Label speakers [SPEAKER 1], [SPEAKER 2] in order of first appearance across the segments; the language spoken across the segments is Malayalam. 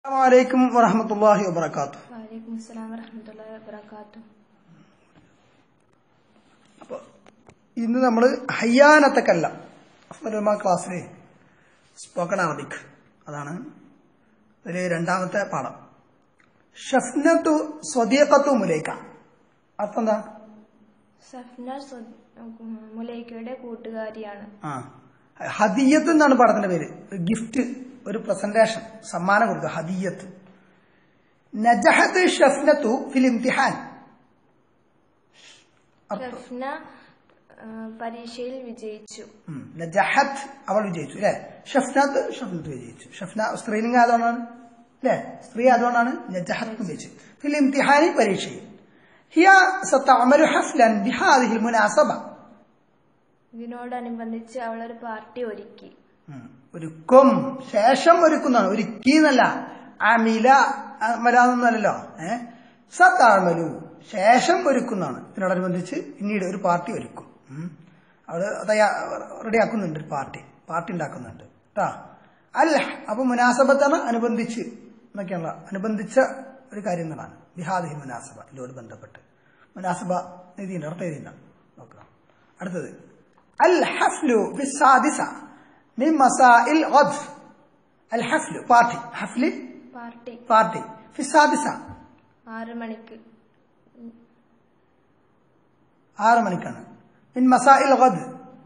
[SPEAKER 1] അസ്സലാമലൈക്കും വറഹമത്തല്ലാഹി വബർക്കാത്തു
[SPEAKER 2] വലൈക്കും അസ്സലാം വറഹമത്തുള്ളാഹി വബറകാതുഹു
[SPEAKER 1] അപ്പോൾ ഇന്ന് നമ്മൾ ഹയ്യാനത്തക്കല്ല അഫ്മലുമ ക്ലാസ്സിലെ സ്പോക്കൺ അറബിക് അതാണ് അതിൽ രണ്ടാമത്തെ പാഠം ഷഫ്നത്തു സ്വദീഖത്തു മുലൈക്ക അർത്ഥം എന്താ
[SPEAKER 2] സഫ്ന സ്വ- മുലൈക്കയുടെ കൂട്ടുകാരിയാണ്
[SPEAKER 1] ആ ഹദിയത്ത് എന്നാണ് പാഠത്തിന്റെ പേര് ഒരു ഗിഫ്റ്റ് ഒരു പ്രസന്റേഷൻ സമ്മാനം കൊടുക്കുക ഹദിയത്ത് നജഹത്ത് ഷഫ്നത്തു ഫിൽ ഇംതിഹാൻ അർത്ഥം
[SPEAKER 2] സഫ്ന ആ, പരീക്ഷയിൽ വിജയിച്ചു
[SPEAKER 1] ഉം. നജഹത്ത് അവൾ വിജയിച്ചു അല്ലെ ഷഫ്നാത്ത് ഷഫ്നത്ത് വിജയിച്ചു ഷഫ്ന സ്ത്രീലിംഗ ആയതുകൊണ്ടാണ് അല്ലെ സ്ത്രീ ആയതുകൊണ്ടാണ് നജഹത്ത് വിജയിച്ചത് ഫിൽ ഇംതിഹാനി പരീക്ഷയിൽ ഹിയ സത്തഅമലു ഹഫ്ലൻ ബിഹാദിഹിൽ മുനാസബ
[SPEAKER 2] ഇതിനോടനുബന്ധിച്ച് അവൾ ഒരു പാർട്ടി ഒരുക്കി
[SPEAKER 1] ഉം. ഒരുക്കും ശേഷം ഒരുക്കുന്നതാണ് ഒരുക്കി എന്നല്ല അമില അമലാന്നല്ലോ ഏഹ് സത്താമലു ശേഷം ഒരുക്കുന്നതാണ് ഇതിനോടനുബന്ധിച്ച് പിന്നീട് ഒരു പാർട്ടി ഒരുക്കും ഉം. അവള് തയ്യാ റെഡിയാക്കുന്നുണ്ട് ഒരു പാർട്ടി പാർട്ടി ഉണ്ടാക്കുന്നുണ്ട് കേട്ടാ അല്ല അപ്പൊ മുനാസബത്താണ് അനുബന്ധിച്ച് എന്നൊക്കെയുള്ള അനുബന്ധിച്ച ഒരു കാര്യം എന്നതാണ് ബിഹാദിഹി മുനാസബ ഇതിനോട് ബന്ധപ്പെട്ട് മുനാസബ എഴുതിയുണ്ട് അർത്ഥം എഴുതിയുണ്ട് നോക്കുക അടുത്തത് അൽ ഹഫ്ലു ബിസാദിസ من مسائل غد الحفل بارتي حفل
[SPEAKER 2] പാർട്ടി
[SPEAKER 1] بارتي في السادسة
[SPEAKER 2] ആറ് മണിക്ക്
[SPEAKER 1] ആറ് മണിക്കാണ് من مسائل غد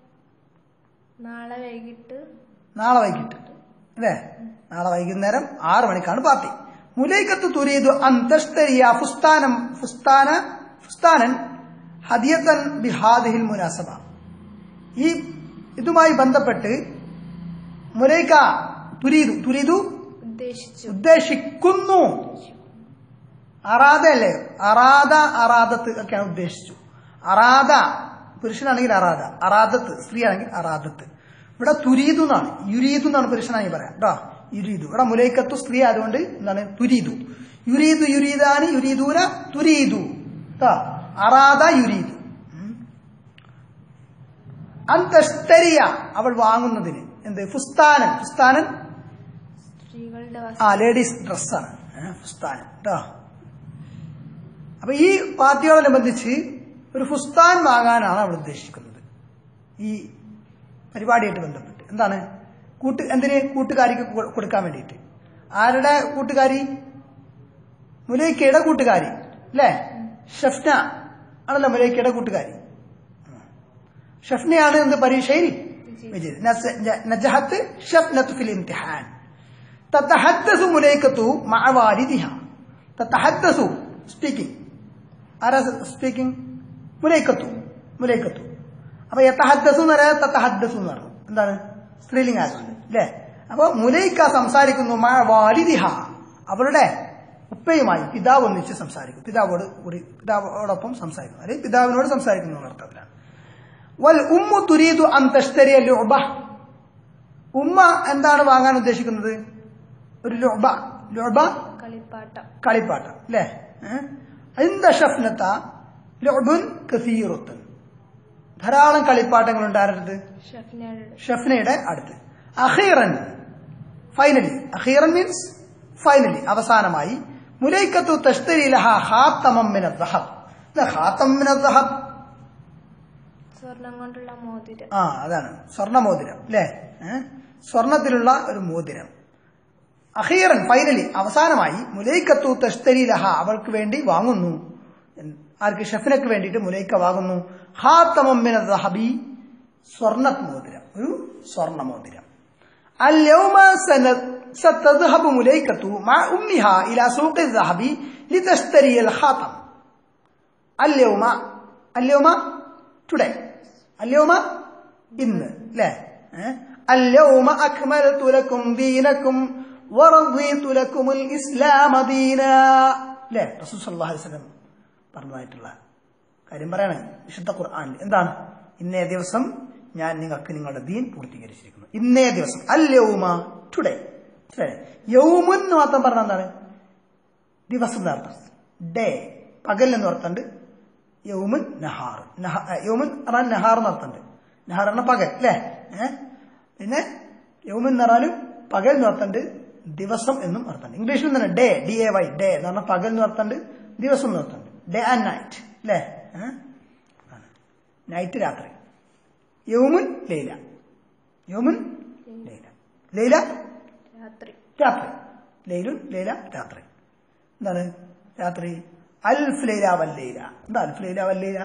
[SPEAKER 2] നാളെ വൈകിട്ട്
[SPEAKER 1] നാളെ വൈകിട്ട് അല്ലേ നാളെ വൈകുന്നേരം ആറ് മണിക്കാണ് പാർട്ടി മുലൈക്കത്ത് തുരീദു അന്തസ്തരിയ ഫുസ്താനം ഫുസ്താന ഫുസ്താനൻ ഹദിയത്തൻ ബിഹാദിഹിൽ മുനാസബ ഈ ഇതുമായി ബന്ധപ്പെട്ട് മുലൈക്ക തുരീദു തുരീദു
[SPEAKER 2] ഉദ്ദേശിച്ചു
[SPEAKER 1] ഉദ്ദേശിക്കുന്നു അറാദ അല്ലേ അറാദ അറാദത്ത് ഒക്കെയാണ് ഉദ്ദേശിച്ചു അറാദ പുരുഷനാണെങ്കിൽ അറാദ അറാദത്ത് സ്ത്രീ ആണെങ്കിൽ അറാദത്ത് ഇവിടെ തുരീതു എന്നാണ് യുരീതു എന്നാണ് പുരുഷനാണെങ്കിൽ പറയാം കേട്ടോ യുരീതു ഇവിടെ മുലൈക്കത്തു സ്ത്രീ ആയതുകൊണ്ട് എന്താണ് തുരീതു യുരീതു യുരീദാന് യുരീദൂന തുരീതു കേട്ടോ അറാദ യുരീതു ഉം. അന്തസ്തരിയ അവൾ വാങ്ങുന്നതിന് എന്ത് ഫുസ്താനൻ ഫുസ്താനൻ
[SPEAKER 2] സ്ത്രീകളുടെ
[SPEAKER 1] ആ ലേഡീസ് ഡ്രസ്സാണ് ഫുസ്താൻ കേട്ടോ അപ്പൊ ഈ പാർട്ടിയോടനുബന്ധിച്ച് ഒരു ഫുസ്താൻ വാങ്ങാനാണ് അവിടെ ഉദ്ദേശിക്കുന്നത് ഈ പരിപാടിയായിട്ട് ബന്ധപ്പെട്ട് എന്താണ് കൂട്ട് എന്തിന് കൂട്ടുകാരിക്ക് കൊ- കൊടുക്കാൻ വേണ്ടിയിട്ട് ആരുടെ കൂട്ടുകാരി മുലൈക്കയുടെ കൂട്ടുകാരി അല്ലേ ഷഫ്ന ആണല്ലോ മുലൈക്കയുടെ കൂട്ടുകാരി ഷഫ്നയാണ് എന്ത് പരീക്ഷയിൽ വിജയിച്ചത് നസ- ജ- നജഹത്ത് ഷഫ്നത്ത് ഫിൽ ഇംതിഹാൻ تتحدث ملائكة مع والدها تتحدث speaking ആരാ സ്പീക്കിംഗ് മുലൈക്കത്തു മുലൈക്കത്തു അപ്പൊ യത്തഹദ്ദസു എന്ന് പറയാൻ തത്തഹദ്ദസു എന്ന് പറഞ്ഞു എന്താണ് സ്ത്രീലിംഗ ആയതുകൊണ്ട് അല്ലേ അപ്പൊ മുലൈക്ക സംസാരിക്കുന്നു മഴ വാലിദിഹ അവളുടെ ഉപ്പയുമായി പിതാവ് ഒന്നിച്ച് സംസാരിക്കും പിതാവോട് കൂടി പിതാവോടൊപ്പം സംസാരിക്കുന്നു അല്ലെങ്കിൽ പിതാവിനോട് സംസാരിക്കുന്നു എന്ന അർത്ഥത്തിലാണ് വൽ ഉമ്മു തുരീദു അൻ തഷ്തരിയ ലുഅബ ഉമ്മ എന്താണ് വാങ്ങാൻ ഉദ്ദേശിക്കുന്നത് ഒരു ലുഅബ ലുഅബ
[SPEAKER 2] കളിപ്പാട്ടം
[SPEAKER 1] കളിപ്പാട്ടം അല്ലേ എന്താ ഷഫ്നത്ത ലുഅബുൻ കസീറുത്തൻ ധാരാളം കളിപ്പാട്ടങ്ങളുണ്ട് ആരുടെ
[SPEAKER 2] ഷഫ്നയുടെ
[SPEAKER 1] ഷഫ്നയുടെ അടുത്ത് അഖീറൻ ഫൈനലി അഖീറൻ മീൻസ് ഫൈനലി അവസാനമായി മുലൈക്കത്തു തഷ്തരി ലഹ ഖാത്തമം മിന ദഹബ് എന്താ ഖാത്തം മിന ദഹബ്
[SPEAKER 2] സ്വർണം കൊണ്ടുള്ള മോതിരം
[SPEAKER 1] ആ അതാണ് സ്വർണ്ണ മോതിരം അല്ലേ ഏ? സ്വർണത്തിലുള്ള ഒരു മോതിരം അഖീറൻ ഫൈനലി അവസാനമായി മുലൈക്കത്തു തഷ്തരി ലഹ അവൾക്ക് വേണ്ടി വാങ്ങുന്നു എന്ന് ആർക്ക് ഷെഫിനക്ക് വേണ്ടിയിട്ട് മുലൈക്ക വാങ്ങുന്നു ഹാത്തമമ്മിന ദഹബി സ്വർണ്ണ മോതിരം ഒരു സ്വർണ്ണ മോതിരം اليوم سن- ستذهب مليكة مع أمها إلى سوق الذهب لتشتري الخاتم اليوم اليوم today اليوم ഇന്ന് അല്ലേ اليوم أكملت لكم دينكم ورضيت لكم الإسلام دينا അല്ലേ റസൂൽ സല്ലല്ലാഹു അലൈഹി വസല്ലം പറഞ്ഞതായിട്ടുള്ള കാര്യം പറയാണ് വിശുദ്ധ ഖുർആനിൽ എന്താണ് ഇന്നേ ദിവസം ഞാൻ നിങ്ങൾക്ക് നിങ്ങളുടെ ദീൻ പൂർത്തീകരിച്ചിരിക്കുന്നു ഇന്നേ ദിവസം അല്യൗമ ടുഡേ യൗമുൻ എന്ന് മാത്രം പറഞ്ഞ എന്താണ് ദിവസം എന്ന് അർത്ഥം ഡേ പകൽ എന്ന് അർത്ഥമുണ്ട് യൗമുൻ നഹാർ നഹ- ഏ, യൗമുൻ പറഞ്ഞാൽ നഹാർ എന്ന് അർത്ഥമുണ്ട് നഹാർ പറഞ്ഞ പകൽ അല്ലേ ഏഹ് പിന്നെ യൗമുൻ എന്ന് പറഞ്ഞാലും പകൽ എന്ന് അർത്ഥമുണ്ട് ദിവസം എന്നും അർത്ഥമുണ്ട് ഇംഗ്ലീഷിൽ തന്നെ day D A Y day എന്ന് പറഞ്ഞാൽ പകൽ എന്ന് അർത്ഥമുണ്ട് ദിവസം എന്ന് അർത്ഥമുണ്ട് ഡേ ആൻഡ് നൈറ്റ് അല്ലേ നൈറ്റ് രാത്രി യൗമുൻ ലൈല യൗമുൻ ലൈല ലൈല
[SPEAKER 2] രാത്രി
[SPEAKER 1] രാത്രി ലൈലുൻ ലൈല രാത്രി എന്താണ് രാത്രി അൽഫ് ലൈല വല്ലൈല എന്താ അൽഫ് ലൈല വല്ലൈല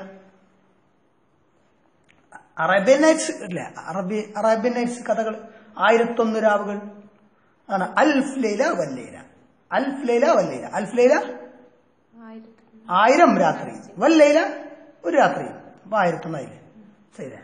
[SPEAKER 1] അറേബ്യൻ നൈറ്റ്സ് ഇല്ലേ അറബി അറേബ്യൻ നൈറ്റ്സ് കഥകൾ ആയിരത്തൊന്ന് രാവുകൾ ആണ് അൽഫ് ലൈല വല്ലൈല അൽഫ് ലൈല വല്ലൈല അൽഫ് ലൈല
[SPEAKER 2] ആയിരത്തി
[SPEAKER 1] ആയിരം രാത്രി വല്ലൈല ഒരു രാത്രി അപ്പൊ ആയിരത്തൊന്നായില്ലേ ശരി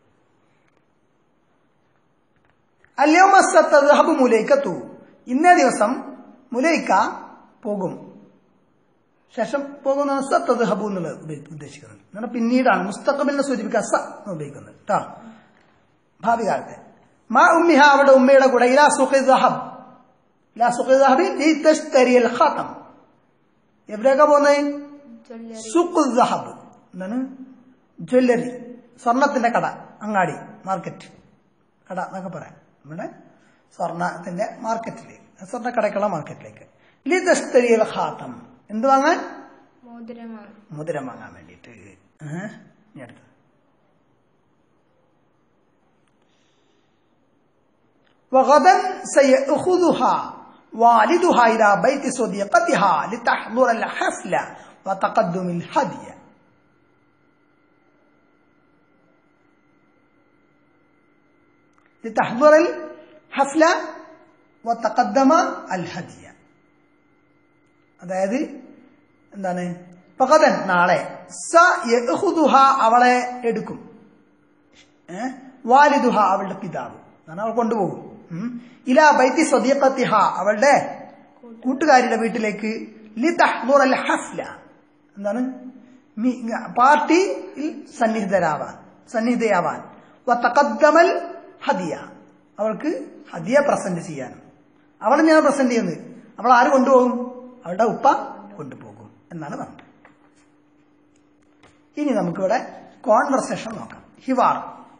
[SPEAKER 1] അല്യോമസ്തഹബ് മുലൈക്കത്തു ഇന്നേ ദിവസം മുലൈക്ക പോകും ശേഷം പോകുന്ന സത്തദ്ഹബു എന്നുള്ളത് ഉപ- ഉദ്ദേശിക്കുന്നത് എന്നാൽ പിന്നീടാണ് മുസ്തഖബിലിനെ സൂചിപ്പിക്കാൻ സ എന്ന് ഉപയോഗിക്കുന്നത് കേട്ടോ ഭാവി കാലത്തെ മാ ഉമ്മിഹ അവിടെ ഉമ്മയുടെ കൂടെ ഇലാ സുഖി ദഹബ് ഇലാ സുഖി ദഹബി ലീ തസ്തരിയൽ ഖാതം എവിടെയൊക്കെ പോകുന്നത്
[SPEAKER 2] ജ്വല്ലറി
[SPEAKER 1] സുഖ് ദഹബ് എന്താണ് ജ്വല്ലറി സ്വർണത്തിന്റെ കട അങ്ങാടി മാർക്കറ്റ് കട എന്നൊക്കെ പറയാം നമ്മുടെ സ്വർണത്തിന്റെ മാർക്കറ്റിലേക്ക് സ്വർണ്ണ കടക്കുള്ള മാർക്കറ്റിലേക്ക് ലിതസ്തരിയൽ ഖാത്തം എന്ത് വാങ്ങാൻ
[SPEAKER 2] മോതിരമാണ്
[SPEAKER 1] മുദ്രം വാങ്ങാൻ വേണ്ടിയിട്ട് ഏഹ്? ഇനി അടുത്തത് وغدا سيأخذها والدها إلى بيت صديقتها لتحضر الحفل وتقدم الهدية لتحضر الحفل وتقدم الهدية അതായത് എന്താണ് പകതൻ നാളെ സ യഹുദുഹ അവളെ എടുക്കും ഏ? വാലിദുഹ അവളുടെ പിതാവ് എന്നാണ് അവൾ കൊണ്ടുപോകും ഉം. ഇലാ ബൈത്തി സ്വദീഖത്തിഹ അവളുടെ കൂട്ടുകാരിയുടെ വീട്ടിലേക്ക് ലി തഹ്ദുറൽ ഹഫ്ല എന്താണ് മി- ഇങ്ങ- പാർട്ടിയിൽ സന്നിഹിതരാവാൻ സന്നിഹിതയാവാൻ വത്തഖദ്ദമൽ ഹദിയ അവൾക്ക് ഹദിയ പ്രസന്റ് ചെയ്യാനും അവളെ ഞാൻ പ്രസന്റ് ചെയ്യുന്നത് അവൾ ആര് കൊണ്ടുപോകും അവളുടെ ഉപ്പ കൊണ്ടുപോകും എന്നാണ് പറഞ്ഞത് ഇനി നമുക്കിവിടെ കോൺവെർസേഷൻ നോക്കാം ഹിവാർ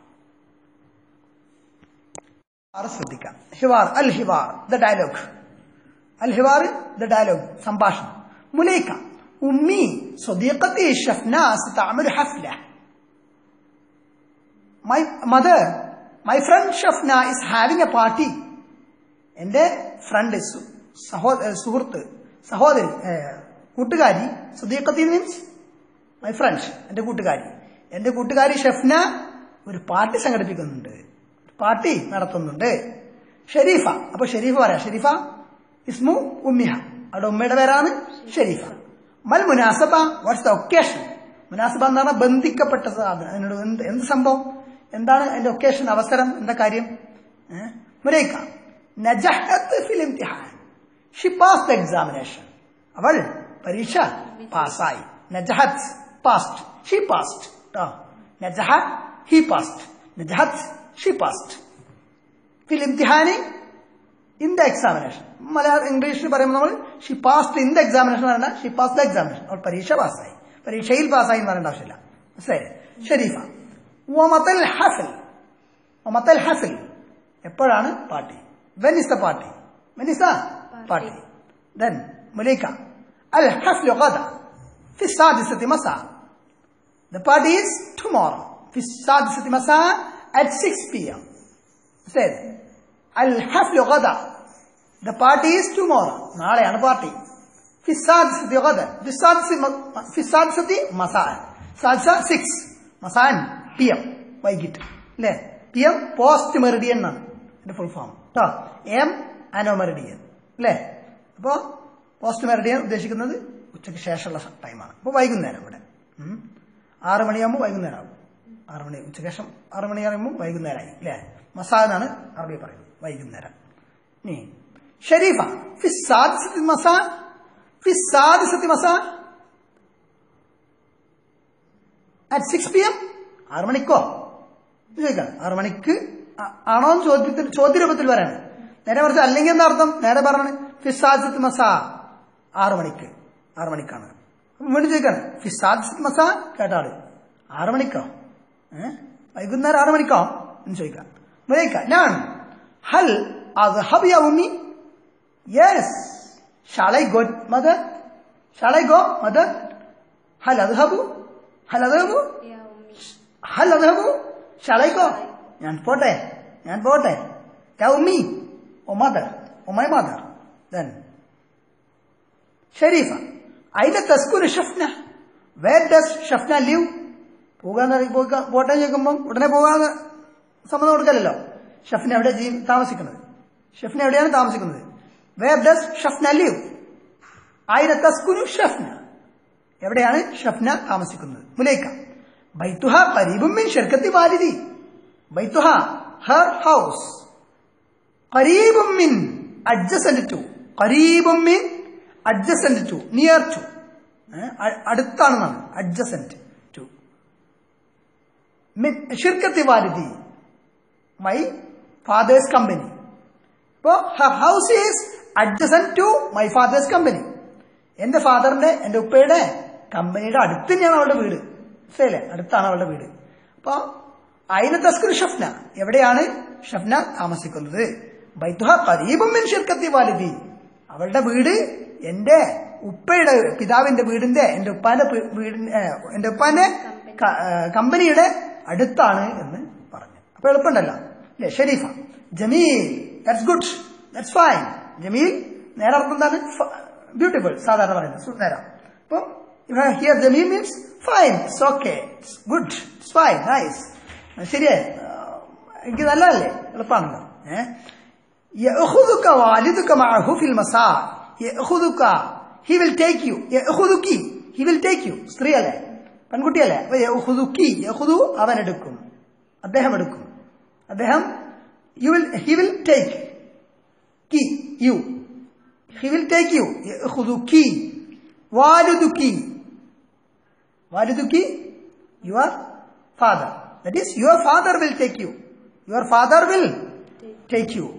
[SPEAKER 1] ഹിവാർ ശ്രദ്ധിക്കാം ഹിവാർ അൽ ഹിവാർ ദ ഡയലോഗ് അൽ ഹിവാർ ദ ഡയലോഗ് സംഭാഷണം മുലൈക്ക ഉമ്മി صديقتي شفناء ستعمل حفلة My mother, my friend Shafna is having a party. എൻ്റെ ഫ്രണ്ട് സഹോ സുഹൃത്ത് സഹോദരി ഏ, കൂട്ടുകാരി സുദീഖത്തി മീൻസ് മൈ ഫ്രണ്ട് എൻ്റെ കൂട്ടുകാരി എൻ്റെ കൂട്ടുകാരി ഷെഫ്ന ഒരു പാർട്ടി സംഘടിപ്പിക്കുന്നുണ്ട് പാർട്ടി നടത്തുന്നുണ്ട് ഷെരീഫ അപ്പൊ ഷെരീഫ പറയാം ഷെരീഫ ഇസ്മു ഉമ്മിഹ അവിടെ ഉമ്മയുടെ പേരാണ് ഷെരീഫ മൽ മുനാസബ വാട്ട്സ് ദ ഒക്കേഷൻ മുനാസബ എന്ന് പറഞ്ഞാൽ ബന്ധിക്കപ്പെട്ട സാധനം അതിനോട് എന്ത് എന്ത് സംഭവം എന്താണ് അതിന്റെ ഒക്കേഷൻ അവസരം എന്താ കാര്യം ഏഹ്? മുരൈക്ക നജഹത്ത് ഫിൽ ഇംതിഹാൻ ഷി പാസ് ദ എക്സാമിനേഷൻ അവൾ പരീക്ഷ പാസ്സായി നജഹത്ത് പാസ്റ്റ് ഷി പാസ്റ്റ് നജഹ ഹി പാസ്റ്റ് നജഹത്ത് ഷി പാസ്റ്റ് ഫിൽ ഇംതിഹാനി ഇൻ ദ എക്സാമിനേഷൻ മലയാളം ഇംഗ്ലീഷിൽ പറയുമ്പോൾ നമ്മൾ she passed in the examination പറയണ്ട ഷി പാസ് ദ എക്സാമിനേഷൻ അവൾ പരീക്ഷ പാസ്സായി പരീക്ഷയിൽ പാസ്സായി എന്ന് പറയേണ്ട ആവശ്യമില്ല മനസ്സിലായില്ലേ ഷെരീഫ ഒമത്തൽ ഹസൽ ഒമത്തൽ ഹസൽ എപ്പോഴാണ് party when is the party when is the party then മുലൈക്ക അൽ ഹസ്ലു ഗദ في السادسة مساء The party is tomorrow في السادسة مساء at 6 p.m. said الحفل غدا The party is tomorrow നാളെയാണ് പാർട്ടി في السادسة غدا في السادسة في السادسة مساء سادسة 6 مساء PM വൈകിട്ട് അല്ലേ പി എം പോസ്റ്റ് മെറിഡിയൻ എന്നാണ് എന്റെ ഫുൾ ഫോം കേട്ടോ എം അനോ മെറിഡിയൻ അല്ലേ അപ്പോ പോസ്റ്റ് മെറിഡിയൻ ഉദ്ദേശിക്കുന്നത് ഉച്ചയ്ക്ക് ശേഷമുള്ള ടൈമാണ് അപ്പോൾ വൈകുന്നേരം ഇവിടെ ഉം. ആറ് മണിയാകുമ്പോൾ വൈകുന്നേരം ആകും ആറ് മണി ഉച്ചയ്ക്ക് ശേഷം ആറ് മണി പറയുമ്പോൾ വൈകുന്നേരമായി അല്ലേ മസാ എന്നാണ് അറബി പറയുന്നത് വൈകുന്നേരം ഇനി ഷരീഫ ഫിസാദ് സത്തി മസാ ഫിസാദ് സത്തി മസാ അറ്റ് സിക്സ് പി എം ആറ് മണിക്കോ ഇത് ചോദിക്കാം ആറ് മണിക്ക് ആ- ആണോ എന്ന് ചോദ്യത്തിൽ ചോദ്യരൂപത്തിൽ വരാണ് നേരെ മറിച്ച് അല്ലെങ്കിൽ എന്താ അർത്ഥം നേരെ പറഞ്ഞാണ് ഫിസാദ് മസാ ആറ് മണിക്ക് ആറ് മണിക്കാണ് അപ്പൊ വീണ്ടും ചോദിക്കാണ് ഫിസാദ് മസാ കേട്ടാള് ആറ് മണിക്കോ ഏഹ് വൈകുന്നേരം ആറ് മണിക്കോ എന്ന് ചോദിക്കാം ചോദിക്കാം ഞാൻ ഹൽ അത് ഹബിയ ഉമ്മി Yes. Shall I go, mother? Shall I go, mother? هل أذهب؟ هل أذهب؟
[SPEAKER 2] യാ ഉമ്മി
[SPEAKER 1] هل أذهب؟ Shall I go? ഞാൻ പോട്ടെ ഞാൻ പോട്ടെ യാ ഉമ്മി oh mother oh my mother then ഷരീഫ അയില തസ്കുന് ഷഫ്ന വേർ ഡസ് ഷഫ്ന ലീവ് പോകാന്ന് പറയും, പോകാ- പോട്ടെ ചോദിക്കുമ്പോൾ ഉടനെ പോകാന്ന് സമ്മതം കൊടുക്കലല്ലോ ഷഫ്ന എവിടെ ജീ- താമസിക്കുന്നത് ഷഫ്ന എവിടെയാണ് താമസിക്കുന്നത് വേർ ഡസ് ഷഫ്ന ലീവ് അയില തസ്കുനു ഷഫ്ന എവിടെയാണ് ഷഫ്ന താമസിക്കുന്നത് മുലൈക്ക ബൈത്തുഹ കരീബും മിൻ ഷർക്കത്തി വാലിദി ബൈത്തുഹ ഹർ ഹൗസ് കരീബും മിൻ അഡ്ജസന്റ് ടു കരീബും മിൻ അഡ്ജസന്റ് ടു നിയർ ടു അടുത്താണെന്നാണ് അഡ്ജസന്റ് ടു ഷിർക്കത്തി വാലിദി മൈ ഫാദേഴ്സ് കമ്പനി ഇപ്പോ her house is adjacent to my father's company എന്റെ ഫാദറിന്റെ എന്റെ ഉപ്പയുടെ കമ്പനിയുടെ അടുത്ത് തന്നെയാണ് അവളുടെ വീട് മനസ്സിലായില്ലേ അടുത്താണ് അവളുടെ വീട് അപ്പൊ അയിന തസ്കർ ഷഫ്ന എവിടെയാണ് ഷഫ്ന താമസിക്കുന്നത് ബൈത്തുഹ കരീബും മിൻ ഷിർക്കത്തി വാലിദി അവളുടെ വീട് എന്റെ ഉപ്പയുടെ പിതാവിന്റെ വീടിന്റെ എന്റെ ഉപ്പാന്റെ പി- വീടിന്റെ ഏ, എന്റെ ഉപ്പാന്റെ ക- ഏ, കമ്പനിയുടെ അടുത്താണ് എന്ന് പറഞ്ഞു അപ്പൊ എളുപ്പമുണ്ടല്ലോ അല്ലേ ഷെരീഫ ജമീൽ ദാറ്റ്സ് ഗുഡ് ദാറ്റ്സ് ഫൈൻ ജമീൽ നേരെ അർത്ഥം എന്താണ് ബ്യൂട്ടിഫുൾ സാധാരണ പറയുന്നത് സു- നേരം അപ്പൊ ഹിയർ ജമീൽ means fine it's okay it's good it's fine nice ശരിയേ ആ, എനിക്ക് നല്ലതല്ലേ എളുപ്പമാണല്ലോ ഏഹ് يأخذك والدك معه في المساء يأخذك he will take you يأخذك he will take you സ്ത്രീയല്ലേ പെൺകുട്ടിയല്ലേ അപ്പൊ യഹുദുക്കി യഹുദു അവൻ എടുക്കും അദ്ദേഹം എടുക്കും അദ്ദേഹം you will he will take കി you he will take you യഹുദുക്കി വാലുദുക്കി വാലുദുക്കി your father that is your father will take you your father will take you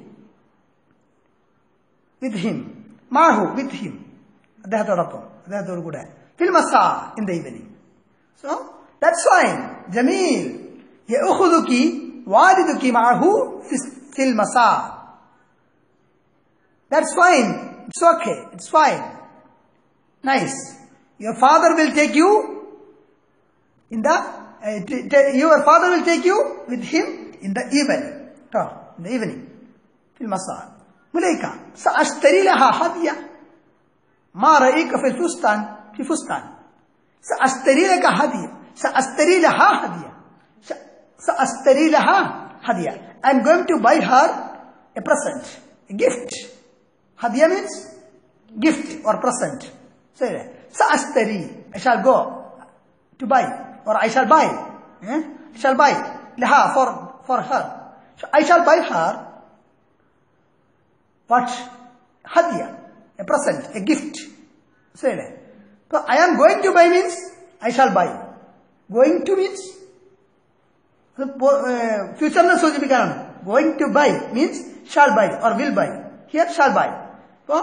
[SPEAKER 1] with him മാഹു വിത്ത് ഹിം അദ്ദേഹത്തോടൊപ്പം അദ്ദേഹത്തോടു കൂടെ ഫിൽ മസാ in the evening so that's fine ജമീൽ യഅഖുദുകി വാലിദുകി മാഹു ഫിൽ മസാ that's fine it's okay it's fine nice your father will take you in the uh, t- t- your father will take you with him in the evening ട്ടോ, in the evening في المساء مليكة سأشتري لها هدية ما رأيك في الفستان في فستان سأشتري لك هدية سأشتري لها هدية س- سأشتري لها هدية I'm going to buy her a present a gift هدية means gift or present say that سأشتري I shall go to buy or I shall buy eh? I shall buy لها for for her so I shall buy her what هدية a present a gift say that so I am going to buy means I shall buy going to means ഫ്യൂച്ചറിനെ സൂചിപ്പിക്കാനാണ് going to buy means shall buy or will buy here shall buy അപ്പോ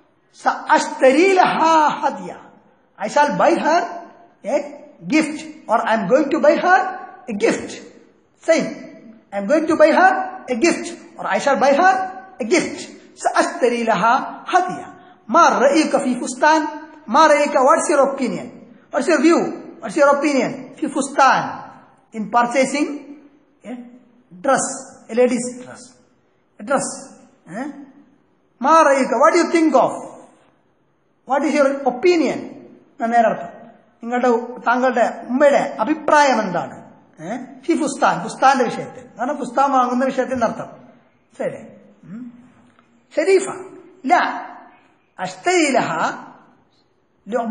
[SPEAKER 1] ഹദിയ I shall buy her a gift or I'm going to buy her a gift same I'm going to buy her a gift or I shall buy her a gift سأشتري لها هدية ما رأيك في فستان ما رأيك what's your opinion what's your view what's your opinion في فستان in purchasing a dress, a lady's dress. A dress. Eh? Ma ra'ayka, what do you think of? What is your opinion? ഞാൻ നേരെ അർത്ഥം നിങ്ങളുടെ താങ്കളുടെ ഉമ്മയുടെ അഭിപ്രായം എന്താണ് ഏഹ് ഫി ഫുസ്താൻ ഫുസ്താന്റെ വിഷയത്തിൽ കാരണം പുസ്തകം വാങ്ങുന്ന വിഷയത്തിൽ അർത്ഥം ശരി ഉം. ഷരീഫ ഇല്ല അഷ്ടയിലഹ ലൊബ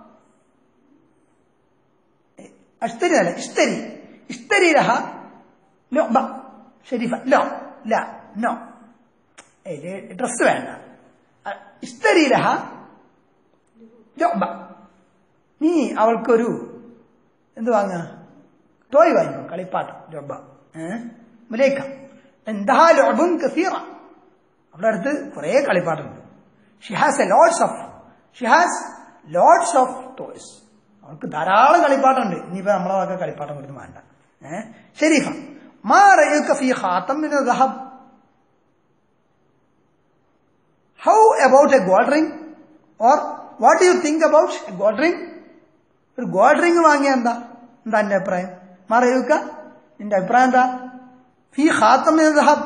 [SPEAKER 1] اشتري لا اشتري اشتري لها لعبة شريفة لا لا نو ഡ്രസ് വേണ്ട ഇസ്തരി ലഹ ലൊബ നീ അവൾക്കൊരു എന്ത് വാങ്ങ ടോയ് വാങ്ങിക്കോ കളിപ്പാട്ടം ലൊബ മുലേക്ക എന്താ ലൊബും കസീറ അവളുടെ അടുത്ത് കുറെ കളിപ്പാട്ടുണ്ട് she has a loads of she has loads of toys അവൾക്ക് ധാരാളം കളിപ്പാട്ടുണ്ട് ഇനിയിപ്പോ നമ്മളെ വക കളിപ്പാട്ടം കൊടുത്ത് വേണ്ട ഏഹ് ഷെരീഫ മാ റയുക ഫീ ഖാത്തം മിന ദഹബ് how about a gold ring or what you think about a gold ring ഒരു ഗോൾഡ് റിംഗ് വാങ്ങിയ എന്താ എന്താ എന്റെ അഭിപ്രായം മാറിയുക്ക നിന്റെ അഭിപ്രായം എന്താ ഫി ഖാത്തം ദഹബ്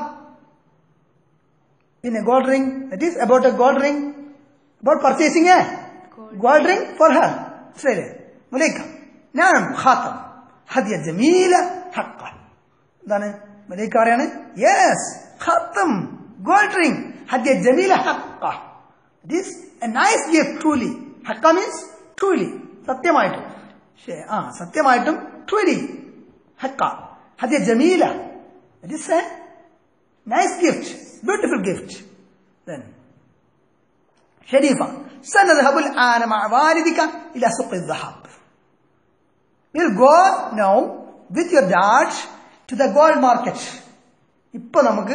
[SPEAKER 1] പിന്നെ gold ring that is about a gold ring about purchasing a gold ring for her ശരി മുലൈക്ക ഞാൻ ഖാത്തം ഹദിയ ജമീല ഹക്ക എന്താണ് മുലൈക്ക പറയാണ് യെസ് ഖാത്തം ഗോൾഡ് റിംഗ് ഹദിയ ജമീല ഹക്ക this a nice gift truly ഹക്ക മീൻസ് ട്രൂലി സത്യമായിട്ടും ശേ- ആ സത്യമായിട്ടും ട്രൂലി ഹക്ക ഹദിയ ജമീല it is a nice gift beautiful gift then شريفة سنذهب الآن مع والدك إلى سوق الذهب We'll go now with your dad to the gold market. ഇപ്പൊ നമുക്ക്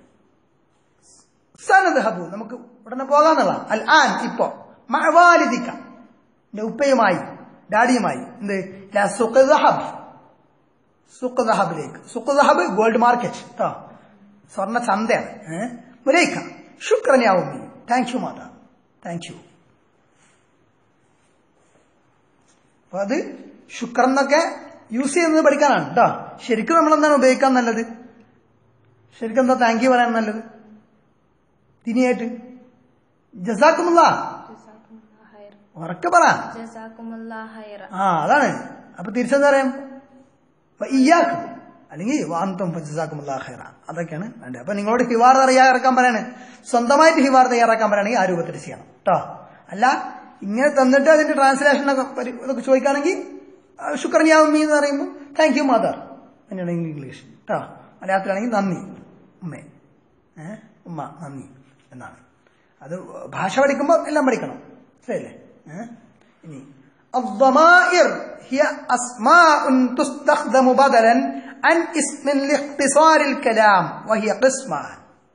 [SPEAKER 1] സനദ്ഹബു നമുക്ക് ഉടനെ പോകാന്നുള്ള അൽ ആൻ ഇപ്പോ മഴവാലിദിക്ക എന്റെ ഉപ്പയുമായി ഡാഡിയുമായി എന്ത് ഇലാ സുഖ് ദഹബ് സുഖ് ദഹബിലേക്ക് സുഖ് ദഹബ് ഗോൾഡ് മാർക്കറ്റ് കേട്ടോ സ്വർണ്ണ ചന്തയാണ് ഏഹ് മുലൈക്ക ശുക്രനാവും താങ്ക് യു മാതാ താങ്ക് യു അപ്പൊ അത് ശുക്രൻ എന്നൊക്കെ യൂസ് ചെയ്യുന്നത് പഠിക്കാനാണ് കേട്ടോ ശരിക്കും നമ്മൾ എന്താണ് ഉപയോഗിക്കാൻ നല്ലത് ശരിക്കും എന്താ താങ്ക് യു പറയാൻ നല്ലത് തിനിയായിട്ട് ജസാക്കുമുള്ള
[SPEAKER 2] ജസാക്കുമുല്ലാ ഹൈറ
[SPEAKER 1] ഉറക്കെ പറ
[SPEAKER 2] ജസാക്കുമുല്ലാ ഹൈറ
[SPEAKER 1] ആ അതാണ് അപ്പൊ തിരിച്ചെന്താ പറയാം ഇയാക്ക് അല്ലെങ്കിൽ വാന്തം ജസാക്കുമുള്ള ഖൈറ അതൊക്കെയാണ് വേണ്ടത് അപ്പൊ നിങ്ങളോട് ഹിവാർ തയ്യാറാക്കാൻ പറയാണ് സ്വന്തമായിട്ട് ഹിവാർ തയ്യാറാക്കാൻ പറയുകയാണെങ്കിൽ ആ രൂപത്തിൽ ചെയ്യണം കേട്ടോ അല്ല ഇങ്ങനെ തന്നിട്ട് അതിന്റെ ട്രാൻസ്ലേഷൻ ഒക്കെ പരി- ഇതൊക്കെ ചോദിക്കുകയാണെങ്കിൽ ശുക്രനിയാവുമ്മി എന്ന് പറയുമ്പോൾ താങ്ക് യു മദർ അങ്ങനെയാണ് ഇംഗ്ലീഷ് കേട്ടോ മലയാളത്തിലാണെങ്കിൽ നന്ദി ഉമ്മേ ഏ ഉമ്മ നന്ദി എന്നാണ് അത് ഭാഷ പഠിക്കുമ്പോൾ എല്ലാം പഠിക്കണം ശരിയല്ലേ ഏ? ഇനി الضمائر هي أسماء تستخدم بدلا عن اسم لاختصار الكلام وهي قسمان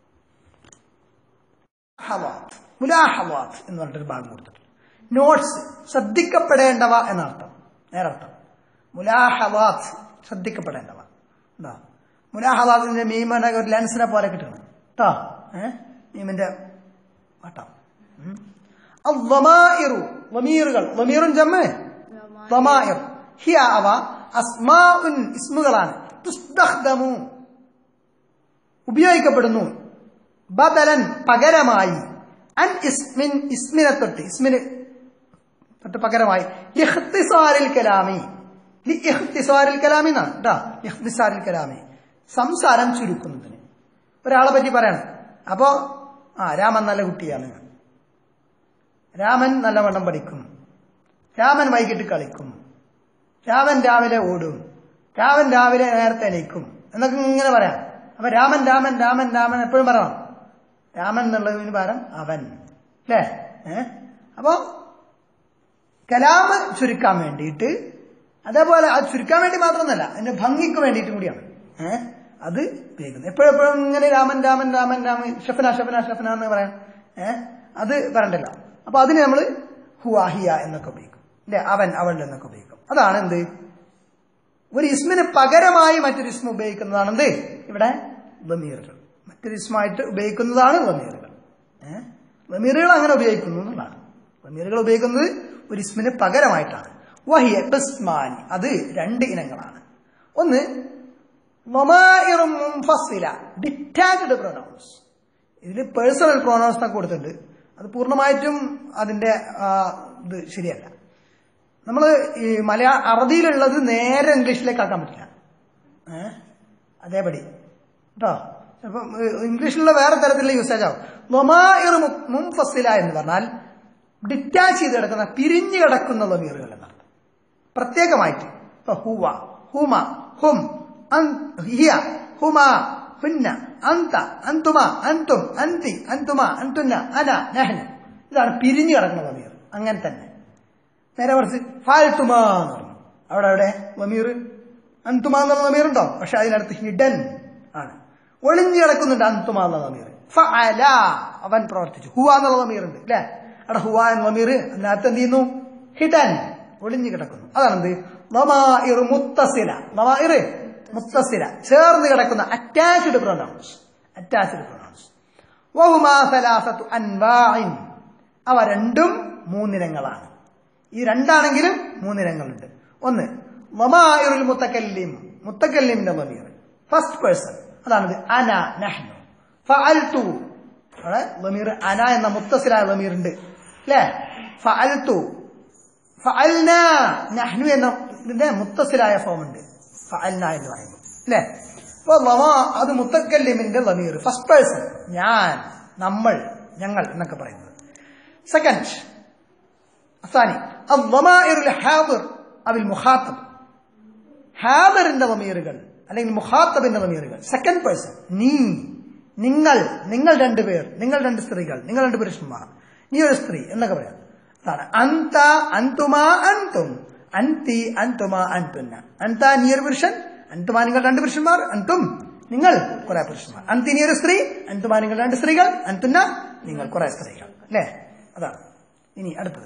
[SPEAKER 1] മുലാഹവാത്ത് മുലാഹവാത്ത് എന്ന് പറഞ്ഞിട്ടൊരു ഭാഗം കൊടുത്തിട്ടുണ്ട് നോട്ട്സ് ശ്രദ്ധിക്കപ്പെടേണ്ടവ എന്നർത്ഥം നേരർത്ഥം മുലാഹവാത്ത് ശ്രദ്ധിക്കപ്പെടേണ്ടവ എന്താ മുലാഹവാത്തിന്റെ മീമനെ ഒരു ലെൻസിനെ പോലെ കിട്ടണം കേട്ടോ ഏഹ് മീമിന്റെ വട്ടം ഉം. الضمائر ضميറുകൾ ضميറും ജമ്മ് ضمائر ഹിയ അവ അസ്മാഉൻ ഇസ്മുകളാണ് തുസ്തഖ്ദമു ഉപയോഗിക്കപ്പെടുന്നു ബദലൻ പകരമായി അൻ ഇസ്മിൻ ഇസ്മിനെ തൊട്ട് ഇസ്മിന് തൊട്ട് പകരമായി ഇഖ്തിസാരിൽ കലാമി ലി ഇഖ്തിസാരിൽ കലാമി എന്നാണ് കേട്ടോ ഇഖ്തിസാരിൽ കലാമി സംസാരം ചുരുക്കുന്നതിന് ഒരാളെ പറ്റി പറയണം അപ്പോ ആ രാമൻ നല്ല കുട്ടിയാണ് രാമൻ നല്ലവണ്ണം പഠിക്കും രാമൻ വൈകിട്ട് കളിക്കും രാമൻ രാവിലെ ഓടും രാമൻ രാവിലെ നേരത്തെ എണീക്കും എന്നൊക്കെ ഇങ്ങനെ പറയാം അപ്പൊ രാമൻ രാമൻ രാമൻ രാമൻ എപ്പോഴും പറയണം രാമൻ എന്നുള്ളതിന് പകരം അവൻ അല്ലേ ഏ അപ്പോ കലാമ് ചുരുക്കാൻ വേണ്ടിയിട്ട് അതേപോലെ അത് ചുരുക്കാൻ വേണ്ടി മാത്രമൊന്നല്ല അതിന്റെ ഭംഗിക്ക് വേണ്ടിയിട്ടും കൂടിയാണ് ഏഹ് അത് ഉപയോഗിക്കുന്നത് എപ്പോഴെപ്പോഴും ഇങ്ങനെ രാമൻ രാമൻ രാമൻ രാമൻ ഷഫന ഷഫന ഷഫന എന്ന് പറയാം ഏഹ് അത് പറയണ്ടല്ലോ അപ്പൊ അതിന് നമ്മൾ ഹുവാഹിയ എന്നൊക്കെ ഉപയോഗിക്കും അല്ലെ അവൻ അവൾ എന്നൊക്കെ ഉപയോഗിക്കും അതാണ് എന്ത് ഒരു ഇസ്മിന് പകരമായി മറ്റൊരു ഇസ്മ ഉപയോഗിക്കുന്നതാണ് എന്ത് ഇവിടെ ബമീറുകൾ മറ്റൊരു ഇസ്മായിട്ട് ഉപയോഗിക്കുന്നതാണ് ബമീറുകൾ ഏഹ് ബമീറുകൾ അങ്ങനെ ഉപയോഗിക്കുന്നു എന്നുള്ളതാണ് ബമീറുകൾ ഉപയോഗിക്കുന്നത് ഒരു ഇസ്മിന് പകരമായിട്ടാണ് വഹിയ ബസ്മാനി അത് രണ്ട് ഇനങ്ങളാണ് ഒന്ന് ഡിറ്റാച്ച്ഡ് പ്രൊനൗൺസ് ഇതിൽ പേഴ്സണൽ പ്രൊനൗൺസ് എന്നൊക്കെ കൊടുത്തിട്ടുണ്ട് അത് പൂർണ്ണമായിട്ടും അതിന്റെ ആ, ഇത് ശരിയല്ല നമ്മൾ ഈ മലയാള അറബിയിലുള്ളത് നേരെ ഇംഗ്ലീഷിലേക്ക് ആക്കാൻ പറ്റില്ല ഏ അതേപടി കേട്ടോ ചിലപ്പം ഇംഗ്ലീഷിലുള്ള വേറെ തരത്തിലുള്ള യൂസേജ് ആവും ലൊമാഇർ മുംഫസില എന്ന് പറഞ്ഞാൽ ഡിറ്റാച്ച് ചെയ്ത് കിടക്കുന്ന പിരിഞ്ഞു കിടക്കുന്ന ലൊമീറുകൾ എന്നാണ് പ്രത്യേകമായിട്ട് ഇപ്പൊ ഹുവ ഹുമ ഹും അൻ- ഹിയ ഹുമ ഹുന്ന അന്ത അന്തുമ അന്തും അന്തി അന്തുമ അന്തുന്ന അന നഹ്ന ഇതാണ് പിരിഞ്ഞു കിടക്കുന്ന ലമീർ അങ്ങനെ തന്നെ നേരെ കുറച്ച് ഫാൽത്തുമ എന്ന് പറഞ്ഞു അവിടെ അവിടെ ലമീർ അന്തുമ എന്നുള്ള ലമീർ ഉണ്ടോ പക്ഷെ അതിനടുത്ത് ഹിഡൻ ആണ് ഒളിഞ്ഞു കിടക്കുന്നുണ്ട് അന്തുമ എന്ന ലമീർ ഫഅല അവൻ പ്രവർത്തിച്ചു ഹുവ എന്നുള്ള ലമീർ ഉണ്ട് അല്ലെ അവിടെ ഹുവ എന്ന ലമീർ അതിനകത്ത് എന്ത് ചെയ്യുന്നു ഹിഡൻ ഒളിഞ്ഞു കിടക്കുന്നു അതാണെന്ത് ലമാഇർ മുത്തസില ലമാഇർ മുത്തസില ചേർന്ന് കിടക്കുന്ന അറ്റാച്ച്ഡ് പ്രൊനൗൺസ് അറ്റാച്ച്ഡ് പ്രൊനൗൺസ് വഹുമാ സലാസത്തു അൻവാഇൻ അവ രണ്ടും മൂന്നിനങ്ങളാണ് ഈ രണ്ടാണെങ്കിലും മൂന്നിനങ്ങളുണ്ട് ഒന്ന് വമാഇറുൽ മുത്തക്കല്ലിം മുത്തക്കല്ലിമിന്റെ ലമീർ ഫസ്റ്റ് പേഴ്സൺ അതാണിത് അന നഹ്നു ഫഅൽതു അവിടെ ലമീർ അന എന്ന മുത്തസിലായ ലമീർ ഉണ്ട് അല്ലേ ഫഅൽതു ഫഅൽന നഹ്നു എന്ന ഇതിന്റെ മുത്തസിലായ ഫോം ഉണ്ട് ഫഅൽന എന്ന് പറയുമ്പോൾ അല്ലേ അപ്പൊ ലമ അത് മുത്തക്കല്ലിമിന്റെ ലമീർ ഫസ്റ്റ് പേഴ്സൺ ഞാൻ നമ്മൾ ഞങ്ങൾ എന്നൊക്കെ പറയുന്നത് സെക്കൻഡ് الثاني الضمائر الحاضر أو المخاطب ഹാദറിന്റെ വമീറുകൾ അല്ലെങ്കിൽ മുഖാത്തബിന്റെ വമീറുകൾ സെക്കൻഡ് പേഴ്സൺ നീ നിങ്ങൾ നിങ്ങൾ രണ്ടുപേർ നിങ്ങൾ രണ്ട് സ്ത്രീകൾ നിങ്ങൾ രണ്ട് പുരുഷന്മാർ നീ ഒരു സ്ത്രീ എന്നൊക്കെ പറയാം അതാണ് അന്ത അന്തുമാ അന്തും അന്തി അന്തുമാ അന്തുന്ന അന്ത നീ ഒരു പുരുഷൻ അന്തുമാ നിങ്ങൾ രണ്ട് പുരുഷന്മാർ അന്തും നിങ്ങൾ കുറെ പുരുഷന്മാർ അന്തി നീ ഒരു സ്ത്രീ അന്തുമാ നിങ്ങൾ രണ്ട് സ്ത്രീകൾ അന്തുന്ന നിങ്ങൾ കുറെ സ്ത്രീകൾ അല്ലേ അതാണ് ഇനി അടുത്തത്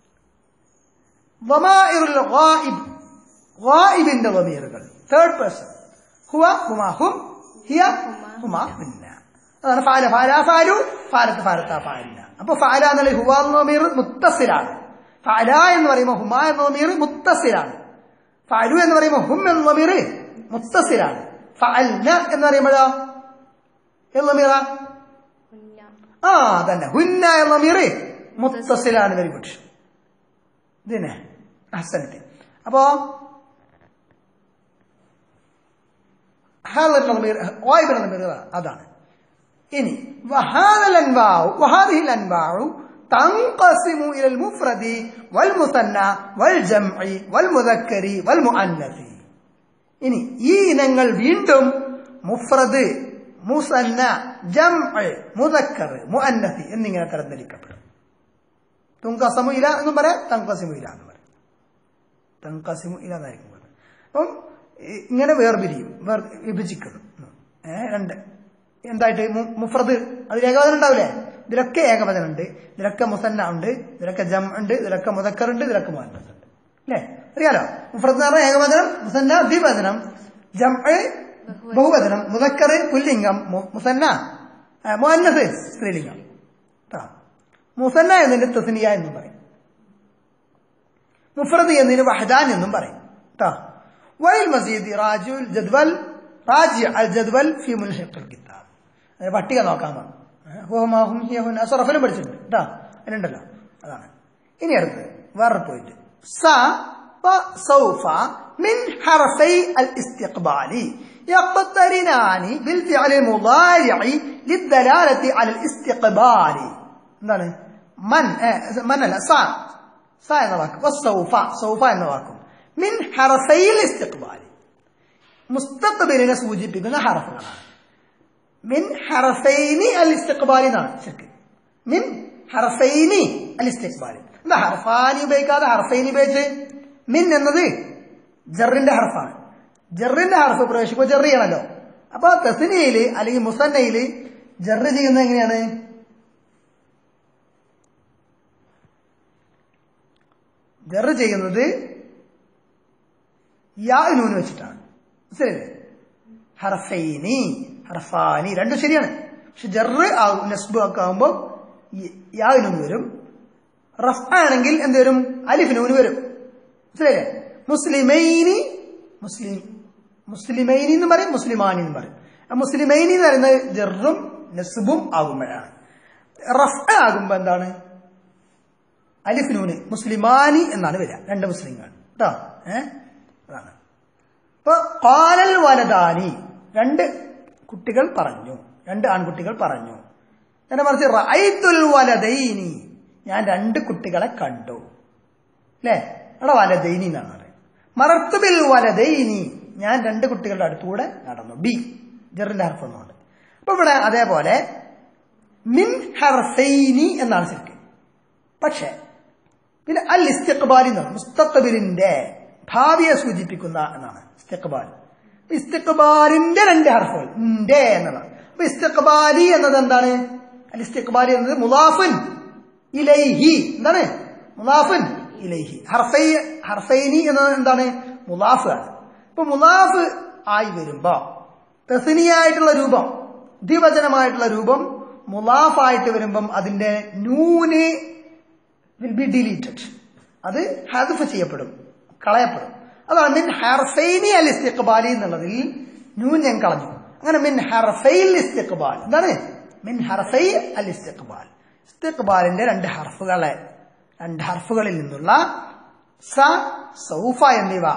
[SPEAKER 1] വമാഇറുൽ ഗായിബ് ഗായിബിന്റെ വമീറുകൾ തേർഡ് പേഴ്സൺ ഹുവ ഹുമാ ഹും ഹിയ ഹുമാ ഹുന്ന അതാണ് ഫാല ഫാല ഫാലു ഫാലത്ത് ഫാലത്ത ഫാലിന അപ്പൊ ഫാല എന്നുള്ള ഹുവ എന്ന വമീർ മുത്തസിലാണ് ഫാല എന്ന് പറയുമ്പോൾ ഹുമ എന്ന വമീർ മുത്തസിലാണ് ഫാലു എന്ന് പറയുമ്പോൾ ഹും എന്ന വമീർ മുത്തസിലാണ് ഫഅൽന എന്ന് പറയുമ്പോഴോ ഏത് വമീറാ
[SPEAKER 2] ഹുന്ന
[SPEAKER 1] ആ തന്നെ ഹുന്ന എന്ന വമീർ മുത്തസിലാണ് വെരി ഗുഡ് ഇതിനെ അഹ്സനത്തെ അപ്പോ ഹാദറിന്റെ ضمير غائبിന്റെ ضمير അതാണ് ഇനി وهذا الانواع وهذه الانواع تنقسم الى المفرد والمثنى والجمع والمذكر والمؤنث ഇനി ഈ ഇനങ്ങൾ വീണ്ടും മുഫ്രദ് മുസന്ന ജംഅ് മുദക്കർ മുഅന്നസ് എന്നിങ്ങനെ തരംതിരിക്കപ്പെടും തുങ്കസമു ഇല എന്നും പറയാം തങ്കസിമു ഇല എന്ന് പറയാം തങ്കസിമു ഇല എന്നായിരിക്കും പറയുന്നത് അപ്പം ഇ- ഇങ്ങനെ വേർപിരിയും വേർ വിഭജിക്കുന്നു ഏഹ് രണ്ട് എന്തായിട്ട് മു- മുഫ്രദ് അതിൽ ഏകവചനം ഉണ്ടാവില്ലേ ഇതിലൊക്കെ ഏകവചനം ഉണ്ട് ഇതിലൊക്കെ മുസന്ന ഉണ്ട് ഇതിലൊക്കെ ജം ഉണ്ട് ഇതിലൊക്കെ മുതക്കർ ഉണ്ട് ഇതിലൊക്കെ മുഹന്നസ് ഉണ്ട് അല്ലേ അറിയാലോ മുഫ്രദ് എന്ന് പറഞ്ഞാൽ ഏകവചനം മുസന്ന ദ്വിവചനം ജം ബഹുവചനം മുതക്കർ പുല്ലിംഗം മു- മുസന്ന ആ, മുഹന്നസ് സ്ത്രീലിംഗം കേട്ടോ മുസന്ന എന്നതിന് തസ്നിയ എന്നും പറയും മുഫ്രദ് എന്നതിന് വഹദാൻ എന്നും പറയും കേട്ടോ വൈൽ മസീദ് റാജുൽ ജദ്വൽ റാജി അൽ ജദ്വൽ ഫി മുൽഹിഖുൽ കിതാബ് അത് പട്ടിക നോക്കാൻ പറഞ്ഞു ഹോമാഹും ഹിയഹുൻ അസറഫിലും പഠിച്ചിട്ടുണ്ട് കേട്ടോ അതിലുണ്ടല്ലോ അതാണ് ഇനി അടുത്തത് വേറെ പോയിട്ട് സ വ സൗഫ من حرفي الاستقبال يقترنان بالفعل المضارع للدلالة على الاستقبال എന്താണ് മൻ ഏ, മൻ അല്ല സ സ എന്ന വാക്ക് വസ്സൗഫ സൗഫ എന്ന വാക്കും മിൻ ഹറഫയിൽ ഇസ്തിഖ്ബാലി മുസ്തഖ്ബിലിനെ സൂചിപ്പിക്കുന്ന ഹറഫുകളാണ് മിൻ ഹറഫൈനി അൽ ഇസ്തിഖ്ബാലി എന്നാണ് ശരിക്ക് മിൻ ഹറഫൈനി അൽ ഇസ്തിഖ്ബാലി എന്താ ഹർഫാനി ഉപയോഗിക്കാതെ ഹർഫൈനി ഉപയോഗിച്ച് മിൻ എന്നത് ജറിന്റെ ഹർഫാണ് ജറിന്റെ ഹർഫ് പ്രവേശിക്കുമ്പോൾ ജറ് ചെയ്യണല്ലോ അപ്പൊ തസ്നിയയില് അല്ലെങ്കിൽ മുസന്നയില് ജറ് ചെയ്യുന്നത് എങ്ങനെയാണ് ജറ് ചെയ്യുന്നത് യാ നൂന് വെച്ചിട്ടാണ് മനസ്സിലല്ലേ ഹർഫൈനി ഹർഫാനി രണ്ടും ശരിയാണ് പക്ഷെ ജറ് ആകും നസ്ബ് ഒക്കെ ആകുമ്പോൾ യാ നൂന് വരും റഫ് ആണെങ്കിൽ എന്ത് വരും അലിഫ് നൂന് വരും മനസ്സിലായില്ലേ മുസ്ലിമൈനി മുസ്ലിം മുസ്ലിമൈനി എന്ന് പറയും മുസ്ലിമാനി എന്ന് പറയും ആ മുസ്ലിമൈനി എന്ന് പറയുന്നത് ജറും നസ്ബും ആകുമ്പോഴാണ് റഫ് ആകുമ്പോ എന്താണ് അലിഫ് നൂന് മുസ്ലിമാനി എന്നാണ് വരിക രണ്ട് മുസ്ലിങ്ങൾ കേട്ടോ ഏഹ് അതാണ് ഇപ്പൊ കാലൽ വലതാനി രണ്ട് കുട്ടികൾ പറഞ്ഞു രണ്ട് ആൺകുട്ടികൾ പറഞ്ഞു എന്നെ മറിച്ച് റൈത്തുൽ വലതൈനി ഞാൻ രണ്ട് കുട്ടികളെ കണ്ടു അല്ലേ അവിടെ വലതൈനി എന്നാണ് പറയുന്നത് മറത്തുബിൽ വലതൈനി ഞാൻ രണ്ട് കുട്ടികളുടെ അടുത്തൂടെ നടന്നു ബി ജറിന്റെ ഹർഫൊന്നുണ്ട് അപ്പൊ ഇവിടെ അതേപോലെ മിൻ ഹർഫൈനി എന്നാണ് ശരിക്കും പക്ഷേ പിന്നെ അൽ ഇസ്തിഖ്ബാലി എന്നാണ് മുസ്തഖബിലിന്റെ ഭാവിയെ സൂചിപ്പിക്കുന്ന എന്നാണ് ഇസ്തിഖ്ബാൽ ഇസ്തിഖ്ബാലിന്റെ രണ്ട് ഹർഫുകൾ ഇന്റെ എന്നതാണ് അപ്പൊ ഇസ്തിഖ്ബാലി എന്നത് എന്താണ് അൽ ഇസ്തിഖ്ബാലി എന്നത് മുലാഫുൻ ഇലൈഹി എന്താണ് മുലാഫുൻ ഇലൈഹി ഹർഫൈ ഹർഫൈനി എന്നത് എന്താണ് മുലാഫ് ആണ് ഇപ്പൊ മുലാഫ് ആയി വരുമ്പോ തസ്നിയായിട്ടുള്ള രൂപം ദ്വിവചനമായിട്ടുള്ള രൂപം മുലാഫായിട്ട് വരുമ്പം അതിന്റെ നൂന് വിൽ ബി ഡിലീറ്റഡ് അത് ഹദഫ് ചെയ്യപ്പെടും കളയപ്പെടും അതാണ് മിൻ ഹർഫൈനി അൽ ഇസ്തിഖ്ബാലി എന്നുള്ളതിൽ നൂൻ ഞാൻ കളഞ്ഞു അങ്ങനെ മിൻ ഹർഫൈൽ ഇസ്തിഖ്ബാൽ എന്താണ് മിൻ ഹർഫൈ അൽ ഇസ്തിഖ്ബാൽ ഇസ്തിഖ്ബാലിന്റെ രണ്ട് ഹർഫുകളെ രണ്ട് ഹർഫുകളിൽ നിന്നുള്ള സ സൗഫ എന്നിവ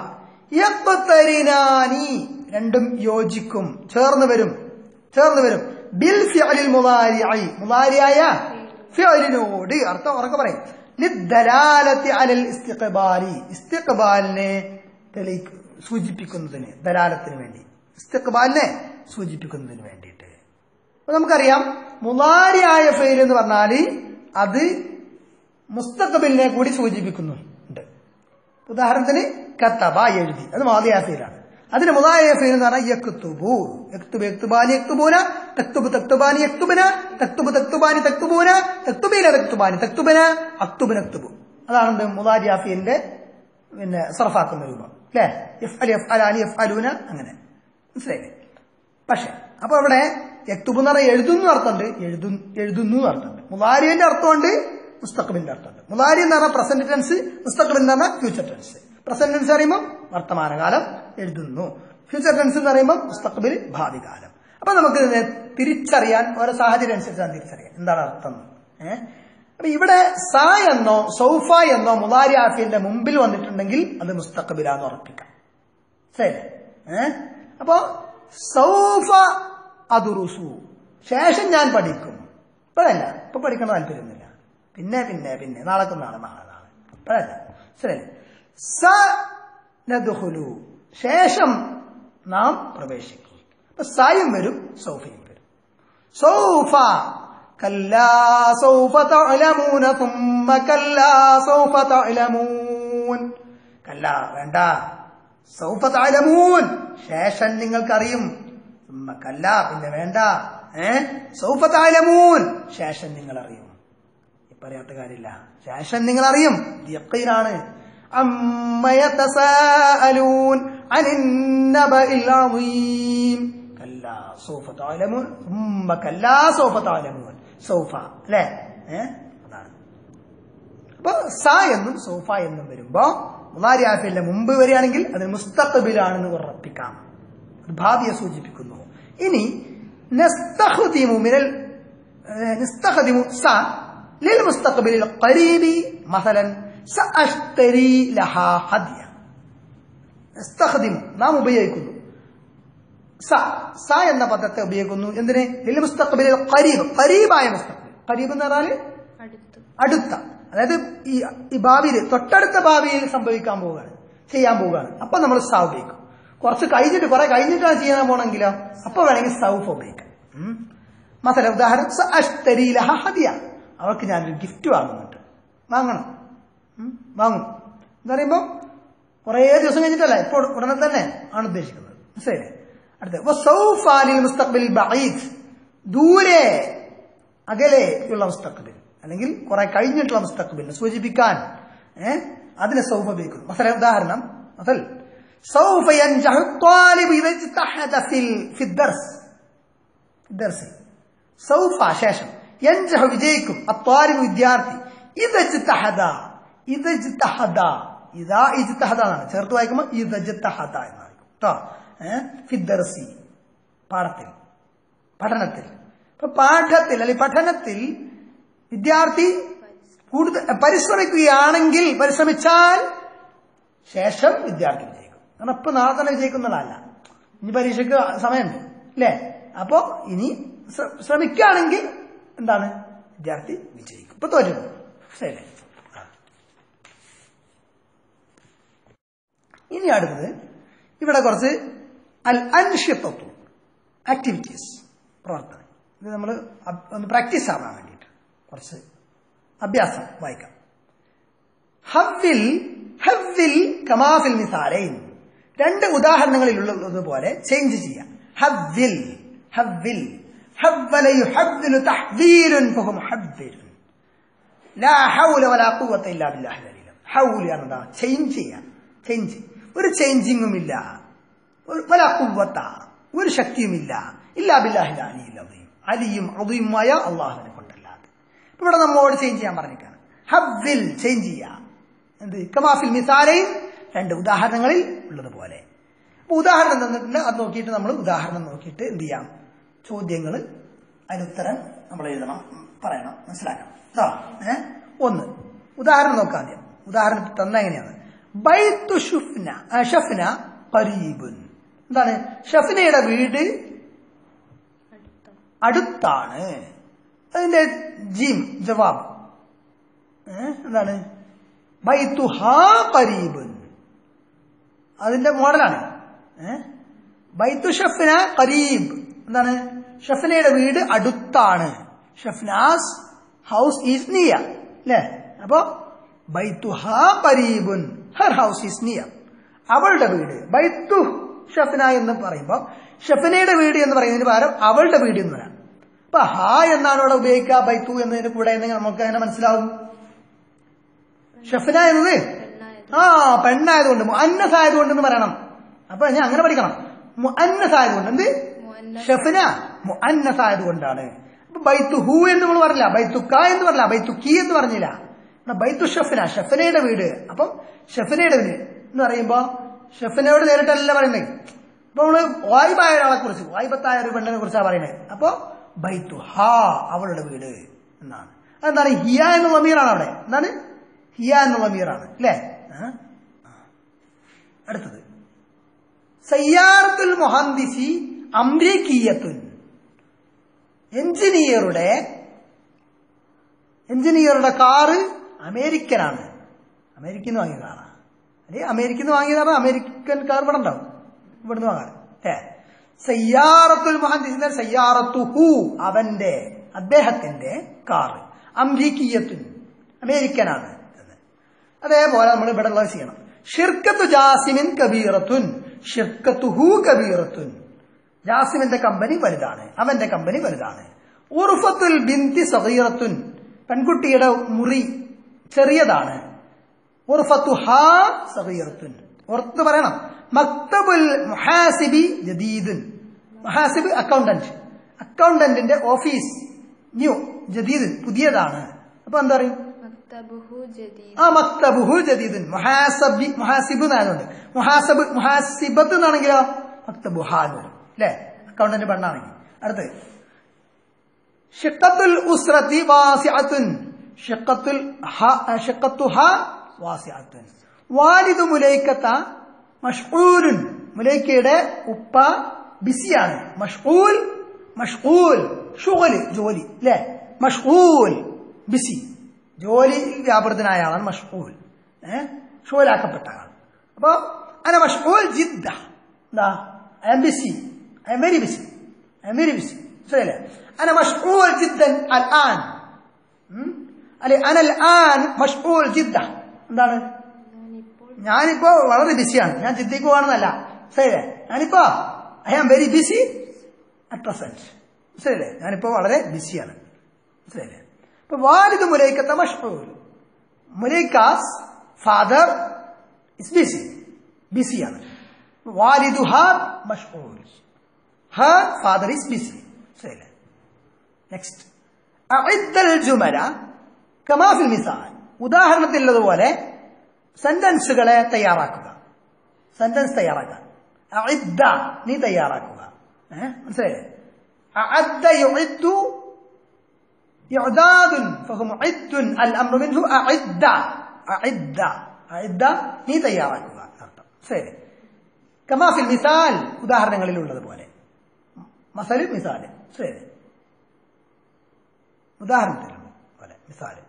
[SPEAKER 1] യഖ്തരിനാനി രണ്ടും യോജിക്കും ചേർന്ന് വരും ചേർന്ന് വരും ബിൽ ഫിഅലിൽ മുലാരിഅയി മുലാരിയായ ഫിഅലിനോട് അർത്ഥം ഉറക്കെ പറയും ലിദ്ദലാലത്തി അലൽ ഇസ്തിഖ്ബാലി ഇസ്തിഖ്ബാലിനെ തെളിയിക്ക് സൂചിപ്പിക്കുന്നതിന് ദലാലത്തിന് വേണ്ടി ഇസ്തിഖ്ബാലിനെ സൂചിപ്പിക്കുന്നതിന് വേണ്ടിയിട്ട് അപ്പൊ നമുക്കറിയാം മുലാരിയായ ഫെയിൽ എന്ന് പറഞ്ഞാൽ അത് മുസ്തഖബിലിനെ കൂടി സൂചിപ്പിക്കുന്നുണ്ട് ഉദാഹരണത്തിന് കത്തബ എഴുതി അത് മാതിയാഫയിലാണ് അതിന് മുതായ ഫീൽ എന്ന് പറഞ്ഞാൽ യക്തുബു യക്തുബ് യക്തുബാനി യക്തുബൂന തക്തുബ് തക്തുബാനി യക്തുബിന തക്തുബ് തക്തുബാനി തക്തുബൂന തക്തുബീന തക്തുബാനി തക്തുബിന അക്തുബിൻ അക്തുബു അതാണ് മുതാരിയാഫിന്റെ പിന്നെ സർഫാക്കുന്ന രൂപം അല്ലേ എഫ് അലി എഫ് അലാലി എഫ് അലൂന അങ്ങനെ മനസ്സിലായില്ലേ പക്ഷെ അപ്പൊ അവിടെ യക്തുബ് എന്ന് പറഞ്ഞാൽ എഴുതുന്നു അർത്ഥമുണ്ട് എഴുതു എഴുതുന്നു അർത്ഥമുണ്ട് മുതാരിന്റെ അർത്ഥമുണ്ട് മുസ്തഖബിന്റെ അർത്ഥമുണ്ട് മുതാരി എന്ന് പറഞ്ഞാൽ പ്രസന്റ് ടെൻസ് മുസ്തഖബിൻ എന്ന് പറഞ്ഞാൽ ഫ്യൂച്ചർ ടെൻസ് പ്രസന്റ് ടെൻസ് പറയുമ്പോൾ വർത്തമാനകാലം എഴുതുന്നു ഫ്യൂച്ചർ ടെൻസ് എന്ന് പറയുമ്പോൾ മുസ്തഖബിൽ ഭാവി കാലം അപ്പൊ നമുക്ക് ഇതിനെ തിരിച്ചറിയാൻ ഓരോ സാഹചര്യം അനുസരിച്ചാണ് തിരിച്ചറിയാൻ എന്താണ് അർത്ഥം ഏഹ് അപ്പൊ ഇവിടെ സ എന്നോ സൗഫ എന്നോ മുതാരി ആഫിന്റെ മുമ്പിൽ വന്നിട്ടുണ്ടെങ്കിൽ അത് മുസ്തഖബിലാന്ന് ഉറപ്പിക്കാം ശരി ഏ അപ്പോ സൗഫ അതുറുസു ശേഷം ഞാൻ പഠിക്കും ഇപ്പോഴല്ല ഇപ്പൊ പഠിക്കണ താല്പര്യമൊന്നുമില്ല പിന്നെ പിന്നെ പിന്നെ നാളെ നാളെ നാളെ നാളെ ഇപ്പോഴല്ല ശരി സ നദുഹുലു ശേഷം നാം പ്രവേശിക്കും അപ്പൊ സായും വരും സൗഫയും വരും സൗഫ كلا سوف تعلمون ثم كلا سوف تعلمون كلا വേണ്ട സൗഫ താലമൂൻ ശേഷം നിങ്ങൾക്കറിയും ثم കല്ല പിന്നെ വേണ്ട ഏ സൗഫ താലമൂൻ ശേഷം നിങ്ങൾ അറിയും പറയാത്ത കാര്യമില്ല ശേഷം നിങ്ങൾ അറിയും യക്കീനാണ് അമ്മ യതസാഅലൂൻ അനിൻ നബഇൽ അളീം കല്ലാ സൗഫ തഅലമൂൻ ഉമ്മ കല്ലാ സൗഫ തഅലമൂൻ സൗഫ അല്ലേ ഏ അതാണ് അപ്പൊ സ എന്നും സൗഫ എന്നും വരുമ്പോ മുലാരിയാഫിന്റെ മുമ്പ് വരികയാണെങ്കിൽ അത് മുസ്തഖബിലാണെന്ന് ഉറപ്പിക്കാം അത് ഭാവിയെ സൂചിപ്പിക്കുന്നു ഇനി നസ്തഖ്ദിമു മിനൽ നസ്തഖ്ദിമു സ ലിൽ മുസ്തഖ്ബിലിൽ ഖരീബി മസലൻ സഅഷ്തരി ലഹാ ഹദിയ നസ്തഖ്ദിമു നാം ഉപയോഗിക്കുന്നു സ സ എന്ന പദത്തെ ഉപയോഗിക്കുന്നു എന്തിന് ലിൽ മുസ്തഖ്ബിലിൽ ഖരീബ് ഖരീബായ മുസ്തഖ്ബിൽ ഖരീബ് എന്ന് പറഞ്ഞാൽ
[SPEAKER 2] അടുത്ത്
[SPEAKER 1] അടുത്ത അതായത് ഈ ഈ ഭാവിയിൽ തൊട്ടടുത്ത ഭാവിയിൽ സംഭവിക്കാൻ പോവുകയാണ് ചെയ്യാൻ പോവുകയാണ് അപ്പൊ നമ്മൾ സ ഉപയോഗിക്കും കുറച്ച് കഴിഞ്ഞിട്ട് കുറെ കഴിഞ്ഞിട്ടാണ് ചെയ്യാൻ പോണെങ്കിലോ അപ്പൊ വേണമെങ്കിൽ സൗഫ് ഉപയോഗിക്കാം ഉം. മസല ഉദാഹരണം സ അഷ്തരി ലഹ ഹദിയ അവൾക്ക് ഞാനൊരു ഗിഫ്റ്റ് വാങ്ങുന്നുണ്ട് വാങ്ങണം ഉം. വാങ്ങും എന്ന് പറയുമ്പോ കുറേ ദിവസം കഴിഞ്ഞിട്ടല്ല ഇപ്പോൾ ഉടനെ തന്നെ ആണ് ഉദ്ദേശിക്കുന്നത് മനസ്സിലായില്ലേ അടുത്ത വസൗഫാലിൽ മുസ്തഖ്ബിൽ ബഈദ് ദൂരെ അകലെയുള്ള മുസ്തഖ്ബിൽ അല്ലെങ്കിൽ കുറെ കഴിഞ്ഞിട്ടുള്ള മുസ്തഖ്ബിലിനെ സൂചിപ്പിക്കാൻ ഏ അതിനെ സൗഫ ഉപയോഗിക്കുന്നു മസല ഉദാഹരണം മസൽ സൗഫ യൻജഹു الطالب إذا اجتهد في ال- في الدرس ദർസ് സൗഫ ശേഷം യൻജഹു വിജയിക്കും അത്വാരിബ് വിദ്യാർത്ഥി ഇതജ്തഹദ ഇതജ്തഹദ ഇതാ ഇജ്തഹദ എന്നാണ് ചേർത്ത് വായിക്കുമ്പോൾ ഇതജ്തഹദ എന്നായിരിക്കും കേട്ടോ ഏഹ് ഫിദ്ദർസി പാഠത്തിൽ പഠനത്തിൽ ഇപ്പൊ പാഠത്തിൽ അല്ലെങ്കിൽ പഠനത്തിൽ വിദ്യാർത്ഥി കൂടുതൽ പരിശ്രമിക്കുകയാണെങ്കിൽ പരിശ്രമിച്ചാൽ ശേഷം വിദ്യാർത്ഥി വിജയിക്കും കാരണം ഇപ്പൊ നാളെ തന്നെ വിജയിക്കുന്നതല്ല ഇനി പരീക്ഷയ്ക്ക് സമയമുണ്ട് അല്ലേ അപ്പോ ഇനി ശ്ര- ശ്രമിക്കുകയാണെങ്കിൽ എന്താണ് വിദ്യാർത്ഥി വിജയിക്കും ഇപ്പൊ തോറ്റു ശരി ആ. ഇനി അടുത്തത് ഇവിടെ കുറച്ച് അൽ അൻഷിത്വത്വം ആക്ടിവിറ്റീസ് പ്രവർത്തനം ഇത് നമ്മൾ ഒന്ന് പ്രാക്ടീസ് ആവാൻ വേണ്ടിയിട്ട് കുറച്ച് അഭ്യാസം വായിക്കാം ഹവ്വിൽ ഹവ്വിൽ കമാഫിൽ മിസാലൈൻ രണ്ട് ഉദാഹരണങ്ങളിലുള്ളതുപോലെ ചേഞ്ച് ചെയ്യാം ഹവ്വിൽ ഹവ്വിൽ ഹവ്വല യുഹവ്വിലു തഹ്വീലുൻ ഫഹു മുഹവ്വിലുൻ ലാ ഹൗല വലാ ഖുവത ഇല്ലാ ബില്ലാഹിൽ അലീം ഹൗൽ എന്നതാ ചേഞ്ച് ചെയ്യാം ചേഞ്ച് ഒരു ചേഞ്ചിങ്ങും ഇല്ല ഒരു- വലാ ഖുവത ഒരു ശക്തിയുമില്ല ഇല്ലാ ബില്ലാഹിൽ അലിയിൽ അലീം അലിയും അതുയുമായ അള്ളാഹുവിനെ കൊണ്ടല്ലാതെ ഇപ്പൊ ഇവിടെ നമ്മോട് ചേഞ്ച് ചെയ്യാൻ പറഞ്ഞിരിക്കുകയാണ് ഹബ്ബിൽ ചേഞ്ച് ചെയ്യുക എന്ത് കമാഫിൽ മിസാലയും രണ്ട് ഉദാഹരണങ്ങളിൽ ഉള്ളതുപോലെ അപ്പൊ ഉദാഹരണം തന്നിട്ടുണ്ട് അത് നോക്കിയിട്ട് നമ്മൾ ഉദാഹരണം നോക്കിയിട്ട് എന്ത് ചെയ്യാം ചോദ്യങ്ങൾ അതിനുത്തരം നമ്മൾ എഴുതണം പറയണം മനസ്സിലാക്കണം കേട്ടോ ഏ ഒന്ന് ഉദാഹരണം നോക്കാം ആദ്യം ഉദാഹരണത്തിൽ തന്ന എങ്ങനെയാണ് ബൈത്തു ഷുഫ്ന ആ, ഷഫ്ന കരീബുൻ എന്താണ് ഷഫ്നയുടെ വീട്
[SPEAKER 2] അടുത്ത
[SPEAKER 1] അടുത്താണ് അതിന്റെ ജീം ജവാബ് ഏ? എന്താണ് ബൈത്തുഹാ കരീബുൻ അതിന്റെ മോഡലാണ് ഏ? ബൈത്തു ഷഫ്ന കരീബ് എന്താണ് ഷഫ്നയുടെ വീട് അടുത്താണ് ഷഫ്നാസ് ഹൗസ് ഈസ് നിയ അല്ലേ അപ്പോ ബൈത്തുഹാ കരീബുൻ ഹർ ഹൗസ് ഈസ് നിയ അവളുടെ വീട് ബൈത്തു ഷഫ്ന എന്ന് പറയുമ്പോൾ ഷഫ്നയുടെ വീട് എന്ന് പറയുന്നതിന് പകരം അവളുടെ വീട് എന്ന് പറയാം അപ്പൊ ഹാ എന്നാണ് ഇവിടെ ഉപയോഗിക്കുക ബൈത്തു എന്നതിന് കൂടെ എന്ന് നമുക്ക് എങ്ങനെ മനസ്സിലാവും ഷഫ്ന എന്നത്
[SPEAKER 2] പെണ്ണായത്
[SPEAKER 1] ആ പെണ്ണായതുകൊണ്ട് മുഅന്നസ് ആയതുകൊണ്ട് എന്ന് പറയണം അപ്പൊ ഞാൻ അങ്ങനെ പഠിക്കണം മുഅന്നസ് ആയതുകൊണ്ട് എന്ത്
[SPEAKER 2] മുഅന്നസ്
[SPEAKER 1] ഷഫന മുഅന്നസ് ആയതുകൊണ്ടാണ് അപ്പൊ ബൈത്തു ഹു എന്ന് നമ്മൾ പറഞ്ഞില്ല ബൈത്തുക്ക എന്ന് പറഞ്ഞില്ല ബൈത്തുക്കി എന്ന് പറഞ്ഞില്ല ഇവിടെ ബൈത്തു ഷഫന ഷഫനയുടെ വീട് അപ്പം ഷഫനയുടെ വീട് എന്ന് പറയുമ്പോ ഷഫനയോട് നേരിട്ടല്ല പറയുന്നത് അപ്പൊ നമ്മള് വായ്പായ ഒരാളെ കുറിച്ച് വായ്പത്തായ ഒരു പെണ്ണിനെ കുറിച്ചാണ് പറയുന്നത് അപ്പൊ ബൈത്തു ഹാ അവളുടെ വീട് എന്നാണ് അതെന്താണ് ഹിയ എന്നുള്ള മീറാണ് അവിടെ എന്താണ് ഹിയ എന്നുള്ള മീറാണ് അല്ലേ ആ? അടുത്തത് സയ്യാറത്തുൽ മൊഹന്ദിസി അംരീകീയത്തുൻ എഞ്ചിനീയറുടെ എഞ്ചിനീയറുടെ കാറ് അമേരിക്കനാണ് അമേരിക്കയിൽ നിന്ന് വാങ്ങിയതാണ് അല്ലെ അമേരിക്കയിൽ നിന്ന് വാങ്ങിയതാണ് അമേരിക്കൻ കാർ ഇവിടെ ഉണ്ടാവും ഇവിടുന്ന് വാങ്ങാൻ ഏ സയ്യാറത്തുൽ മൊഹന്ദിസ് സയ്യാറത്തു ഹു അവന്റെ അദ്ദേഹത്തിന്റെ കാറ് അംരീകീയത്തുൻ അമേരിക്കനാണ് എന്ന് അതേപോലെ നമ്മൾ ഇവിടെ ഉള്ളത് ചെയ്യണം ഷിർക്കത്തു ജാസിമിൻ കബീറത്തുൻ ഷിർക്കത്തു ഹു കബീറത്തുൻ ജാസിമിന്റെ കമ്പനി വലുതാണ് അവന്റെ കമ്പനി വലുതാണ് ഉർഫത്തുൽ ബിന്തി സഗീറത്തുൻ പെൺകുട്ടിയുടെ മുറി ചെറിയതാണ് ഉർഫത്തു ഹാ സഗീറത്തുൻ ഓർത്ത് പറയണം മക്തബുൽ മുഹാസിബി ജദീദുൻ മുഹാസിബ് അക്കൗണ്ടന്റ് അക്കൗണ്ടന്റിന്റെ ഓഫീസ് ന്യൂ ജദീദുൻ പുതിയതാണ് അപ്പൊ എന്താ പറയും
[SPEAKER 2] മക്തബുഹു ജദീദ്
[SPEAKER 1] ആ മക്തബുഹു ജദീദുൻ മുഹാസബി മുഹാസിബ് എന്നായതുകൊണ്ട് മുഹാസബ് മുഹാസിബത്ത് എന്നാണെങ്കിലോ മക്തബുഹ എന്ന് വരും അല്ലേ അക്കൗണ്ടന്റ് പെണ്ണാണെങ്കിൽ അടുത്ത് ഷിക്കത്തുൽ ഉസ്രത്തി വാസിഅത്തുൻ ഷിക്കത്തുൽ ഹ- ഷിക്കത്തുഹ വാസിഅത്തുൻ വാലിദു മുലൈക്കത്ത മഷ്ഊലുൻ മുലൈക്കയുടെ ഉപ്പ ബിസിയാണ് മഷ്ഊൽ മഷ്ഊൽ ഷുഗല് ജോലി അല്ലേ മഷ്ഊൽ ബിസി ജോലി വ്യാപൃതനായ ആളാണ് മഷ്ഊൽ ഏഹ് ഷുഗലാക്കപ്പെട്ട ആൾ അപ്പൊ അന മഷ്ഊൽ ജിദ്ദ എന്താ I am busy I am very busy I am very busy മനസ്സിലായില്ലേ അന മഷ്ഊൽ ജിദ്ദൻ അൽ ആൻ ഉം? അല്ലെ അനൽ ആൻ മഷ്ഊൽ ജിദ്ദ എന്താണ്
[SPEAKER 2] ഞാനിപ്പോൾ
[SPEAKER 1] ഞാനിപ്പോ വളരെ ബിസിയാണ് ഞാൻ ജിദ്ദയ്ക്ക് പോകണമെന്നല്ല ശരിയല്ലേ ഞാനിപ്പോ I am very busy at present ശരിയല്ലേ ഞാനിപ്പോ വളരെ ബിസിയാണ് ശരിയല്ലേ ഇപ്പൊ വാലിദ് മുലൈക്കത്തെ മഷ്ഹൂർ മുലൈക്കാസ് ഫാദർ ഇസ് ബിസി ബിസിയാണ് വാലിദുഹ മഷ്ഹൂർ ഹർ ഫാദർ ഇസ് ബിസി ശരിയല്ലേ നെക്സ്റ്റ് അഇദ്ദൽ ജുമല കമാഫിൽ മിസാൽ ഉദാഹരണത്തിലുള്ളതുപോലെ സെന്റൻസുകളെ തയ്യാറാക്കുക സെന്റൻസ് തയ്യാറാക്കുക അഇദ്ദ നീ തയ്യാറാക്കുക ഏഹ് മനസ്സിലായില്ലേ അഅദ്ദ യുഇദ്ദു ഇഅദാദുൻ ഫഹു മുഇദ്ദുൻ അൽ അംറു മിൻഹു അഇദ്ദ അഇദ്ദ അഇദ്ദ നീ തയ്യാറാക്കുക അർത്ഥം ശരി കമാഫിൽ മിസാൽ ഉദാഹരണങ്ങളിൽ ഉള്ളതുപോലെ മസല് മിസാല് ശരി ഉദാഹരണത്തിൽ പോലെ മിസാല്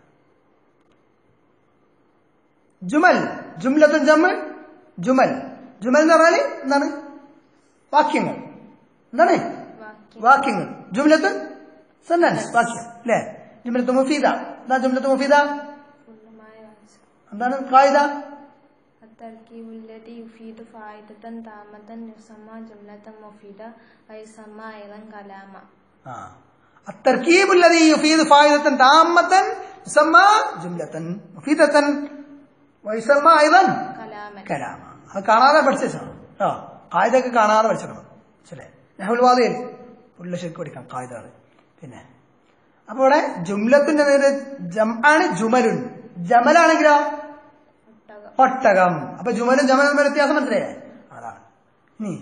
[SPEAKER 1] ജുമൽ ജുംലത്തുൻ ജമ്മ് ജുമൽ ജുമൽ എന്ന് പറഞ്ഞാല് എന്താണ് വാക്യങ്ങൾ എന്താണ്
[SPEAKER 2] വാക്യം
[SPEAKER 1] വാക്യങ്ങൾ ജുംലത്തുൻ സെന്റൻസ് വാക്യം അല്ലേ ജുംലത്ത് മുഫീദ എന്താ ജുംലത്ത് മുഫീദ
[SPEAKER 2] പൂർണ്ണമായ വാചകം
[SPEAKER 1] എന്താണ് കായിക
[SPEAKER 2] التركيب الذي يفيد فائدة تامة يسمى جملة مفيدة ويسمى أيضا كلاما
[SPEAKER 1] ആ التركيب الذي يفيد فائدة تامة يسمى جملة مفيدة ويسمى أيضا
[SPEAKER 2] كلاما
[SPEAKER 1] കലാമ അത് കാണാതെ പഠിച്ചാണ് ആ കായിതൊക്കെ കാണാതെ പഠിച്ചിടണം ശരി നെഹുൽ വാദയിൽ ഫുള്ള് ശരിക്കും പഠിക്കാം കായികകൾ പിന്നെ അപ്പൊ ഇവിടെ ജുംലത്തിന്റെ നേരെ ജം ആണ് ജുമലുൻ ജമലാണെങ്കിലോ
[SPEAKER 2] ഒട്ടകം
[SPEAKER 1] ഒട്ടകം അപ്പൊ ജുമലും ജമലും തമ്മിൽ വ്യത്യാസം മനസ്സിലായേ അതാണ് ഇനി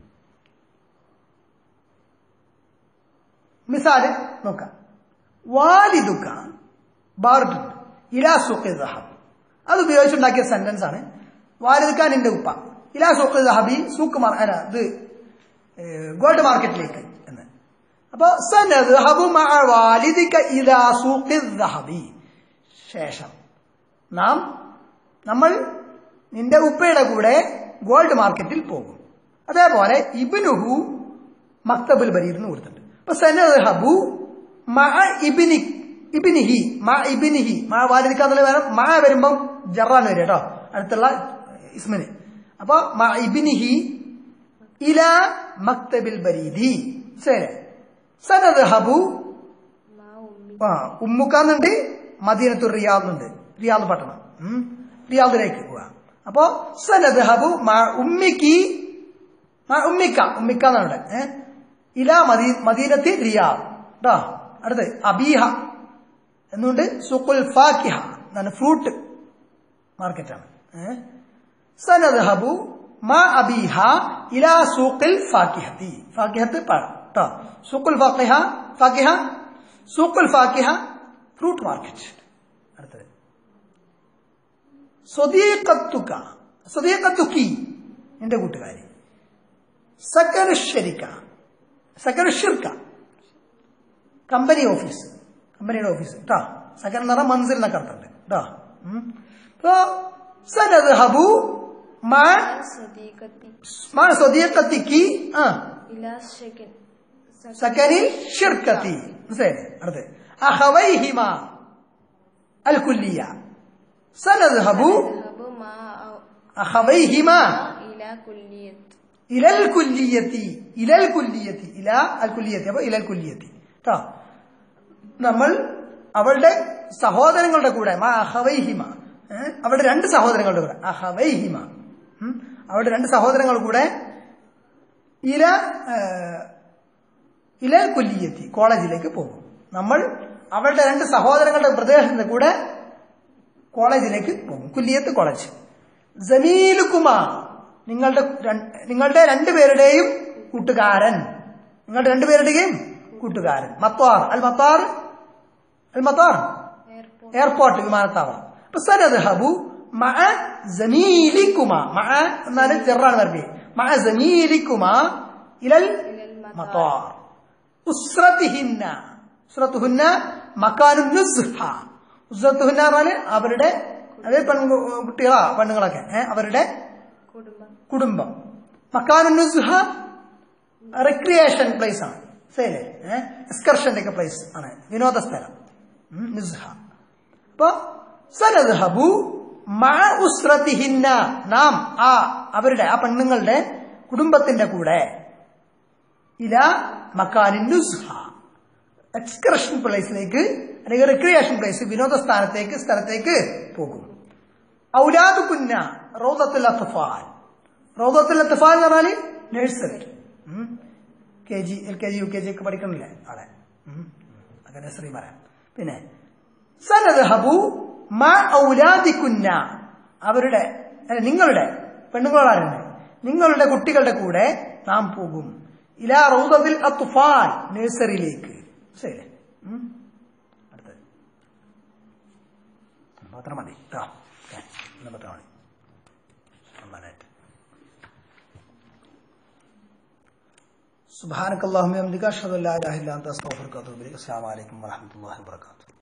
[SPEAKER 1] മിസാല് നോക്കാം വാലിദുക്ക ബാർദു ഇലാ സൂഖി ദഹബ് അത് ഉപയോഗിച്ചുണ്ടാക്കിയ സെന്റൻസ് ആണ് വാലിദുക്ക നിന്റെ ഉപ്പ ഇലാ സൂഖി ദഹബി സൂക്ക് മാർ അല്ല ഇത് ഗോൾഡ് മാർക്കറ്റിലേക്ക് എന്ന് അപ്പൊ സനദ്ഹബു മഅ വാലിദിക ഇലാ സൂഖി ദഹബി ശേഷം നാം നമ്മൾ നിന്റെ ഉപ്പയുടെ കൂടെ ഗോൾഡ് മാർക്കറ്റിൽ പോകും അതേപോലെ ഇബിനുഹു മക്തബുൽ ബരീർ എന്ന് കൊടുത്തിട്ടുണ്ട് അപ്പൊ സനദ്ഹബു മഅ ഇബിനി ഇബിനിഹി മ ഇബിനിഹി മ വാലിദിക്കാന്നുള്ള വേണം മ വരുമ്പം ജറാൻ വരും കേട്ടോ അടുത്തുള്ള ഇസ്മിന് അപ്പൊ മ ഇബിനിഹി ഇല മക്തബിൽ ബരീദി ശരി സനദ്ഹബു
[SPEAKER 2] മാ ഉമ്മി
[SPEAKER 1] ആ ഉമ്മുക്കാന്നുണ്ട് മദീനത്തു റിയാദുണ്ട് റിയാദ് പട്ടണം ഉം. റിയാദിലേക്ക് പോവാ അപ്പോ സനദ്ഹബു മാ ഉമ്മിക്ക് മാ ഉമ്മിക്ക ഉമ്മിക്ക എന്നാണ് ഇവിടെ ഏ? ഇല മദീ മദീനത്തി റിയാദ് കേട്ടോ അടുത്ത് അബീഹ എന്നുകൊണ്ട് സുഖുൽ ഫാക്കിഹ എന്നാണ് ഫ്രൂട്ട് മാർക്കറ്റാണ് ഏഹ് സനദ്ഹബു മാ അബീഹ ഇലാ സൂഖിൽ ഫാക്കിഹത്തി ഫാക്കിഹത്ത് പഴം കേട്ടോ സൂഖുൽ ഫാക്കിഹ ഫാക്കിഹ സൂഖുൽ ഫാക്കിഹ ഫ്രൂട്ട് മാർക്കറ്റ് അടുത്തത് സ്വദീഖത്തുക സ്വദീഖത്തുക്കി എന്റെ കൂട്ടുകാരി സക്കനുഷരിക്ക സക്കനുഷിർക്ക കമ്പനി ഓഫീസ് കമ്പനിയുടെ ഓഫീസ് കേട്ടോ സക്കൻ എന്ന് പറഞ്ഞാൽ മൻസിൽ എന്നൊക്കെ അർത്ഥമുണ്ട് കേട്ടോ ഉം. അപ്പോ സനദ്ഹബു മാ
[SPEAKER 2] സദീഖത്തി
[SPEAKER 1] മാ സ്വദീഖത്തിക്ക് ആ
[SPEAKER 2] ഇലാ ഷെക്കൻ
[SPEAKER 1] സക്കനിൽ ഷിർക്കത്തി മനസ്സിലായില്ലേ അടുത്ത് അഹവൈഹിമ അൽ കുല്ലിയ സനദ്ഹബു
[SPEAKER 2] ذهب مع
[SPEAKER 1] അഹവൈഹിമ
[SPEAKER 2] إلى كلية
[SPEAKER 1] ഇലൽ കുല്ലിയത്തി ഇലൽ കുല്ലിയത്തി ഇല അൽ കുല്ലിയത്തി അപ്പൊ ഇലൽ കുല്ലിയത്തി കേട്ടോ നമ്മൾ അവളുടെ സഹോദരങ്ങളുടെ കൂടെ മാ അഹവൈഹിമ ഏ? അവളുടെ രണ്ട് സഹോദരങ്ങളുടെ കൂടെ അഹവൈഹിമ ഉം? അവളുടെ രണ്ട് സഹോദരങ്ങളുടെ കൂടെ ഇല ഏ, ഇലൽ കുല്ലിയത്തി കോളേജിലേക്ക് പോകും നമ്മൾ അവളുടെ രണ്ട് സഹോദരങ്ങളുടെ പ്രദേശത്തിന്റെ കൂടെ കോളേജിലേക്ക് പോകും കുല്ലിയത്ത് കോളേജ് ജമീലുക്കുമ നിങ്ങളുടെ രണ്ട്- നിങ്ങളുടെ രണ്ടുപേരുടെയും കൂട്ടുകാരൻ നിങ്ങളുടെ രണ്ടുപേരുടെയും കൂട്ടുകാരൻ മത്താർ അൽ മത്താർ അൽ മത്താർ
[SPEAKER 2] airport
[SPEAKER 1] എയർപോർട്ട് വിമാനത്താവളം അപ്പൊ സനദ്ഹബു മഅ ജമീലിക്കുമ മഅ എന്നാല് ചെറാണ് വരണ്ടേ മഅ ജമീലിക്കുമ ഇലൽ
[SPEAKER 2] إلى المطار
[SPEAKER 1] മത്താർ ഉസ്രത്തിഹിന്ന ഉസ്രത്തുഹുന്ന മക്കാനു നുസ്ഹ ഉസ്രത്തുഹുന്ന പറഞ്ഞാല് അവരുടെ അതായത് പെൺകു കുട്ടികളാ പെണ്ണുങ്ങളൊക്കെ ഏ, അവരുടെ
[SPEAKER 2] കുടുംബം
[SPEAKER 1] കുടുംബം മക്കാനു നുസ്ഹ റിക്രിയേഷൻ പ്ലേസ് ആണ് ശരി എക്സ്കർഷന്റെ ഒക്കെ പ്ലേസ് ആണ് വിനോദ സ്ഥലം ഉം, നുസ്ഹ അപ്പൊ സനദ്ഹബു മഅ ഉസ്രത്തിഹിന്ന നാം ആ അവരുടെ ആ പെണ്ണുങ്ങളുടെ കുടുംബത്തിന്റെ കൂടെ ഇല മക്കാനിൻ നുസ്ഹ എക്സ്കർഷൻ പ്ലേസിലേക്ക് അല്ലെങ്കിൽ റിക്രിയേഷൻ പ്ലേസ് വിനോദ സ്ഥാനത്തേക്ക് സ്ഥലത്തേക്ക് പോകും ഔലാദ് കുന്ന റോദത്തുൽ അത്ഫാൽ റോദത്തുൽ അത്ഫാൽ എന്ന് പറഞ്ഞാല് nursery K G L K G U K G ഒക്കെ പഠിക്കണില്ലേ അവിടെ ഉം. അങ്ങനെ നഴ്സറി പറയാം പിന്നെ സനദ്ഹബു മാ ഔലാദിക്കുന്ന അവരുടെ അല്ല, നിങ്ങളുടെ പെണ്ണുങ്ങളാരുണ്ട് നിങ്ങളുടെ കുട്ടികളുടെ കൂടെ നാം പോകും ഇലാ റൗദത്തിൽ അത്തുഫാൽ നഴ്സറിയിലേക്ക് ശരി ഉം. അടുത്തത് മാത്രം മതി കേട്ടോ ഓക്കേ. ഇന്ന് മാത്രം മതി നന്നായിട്ട് സുബാനക്കല്ലാഹുമ്മ അഷ്ഹദു അല്ലാ ഇലാഹ ഇല്ലാ അൻത അസ്തഗ്ഫിറുക വഅത്തുബു ഇലൈക് അസ്സലാമു അലൈക്കും വറഹ്മത്തുള്ളാഹി വബറകാതുഹു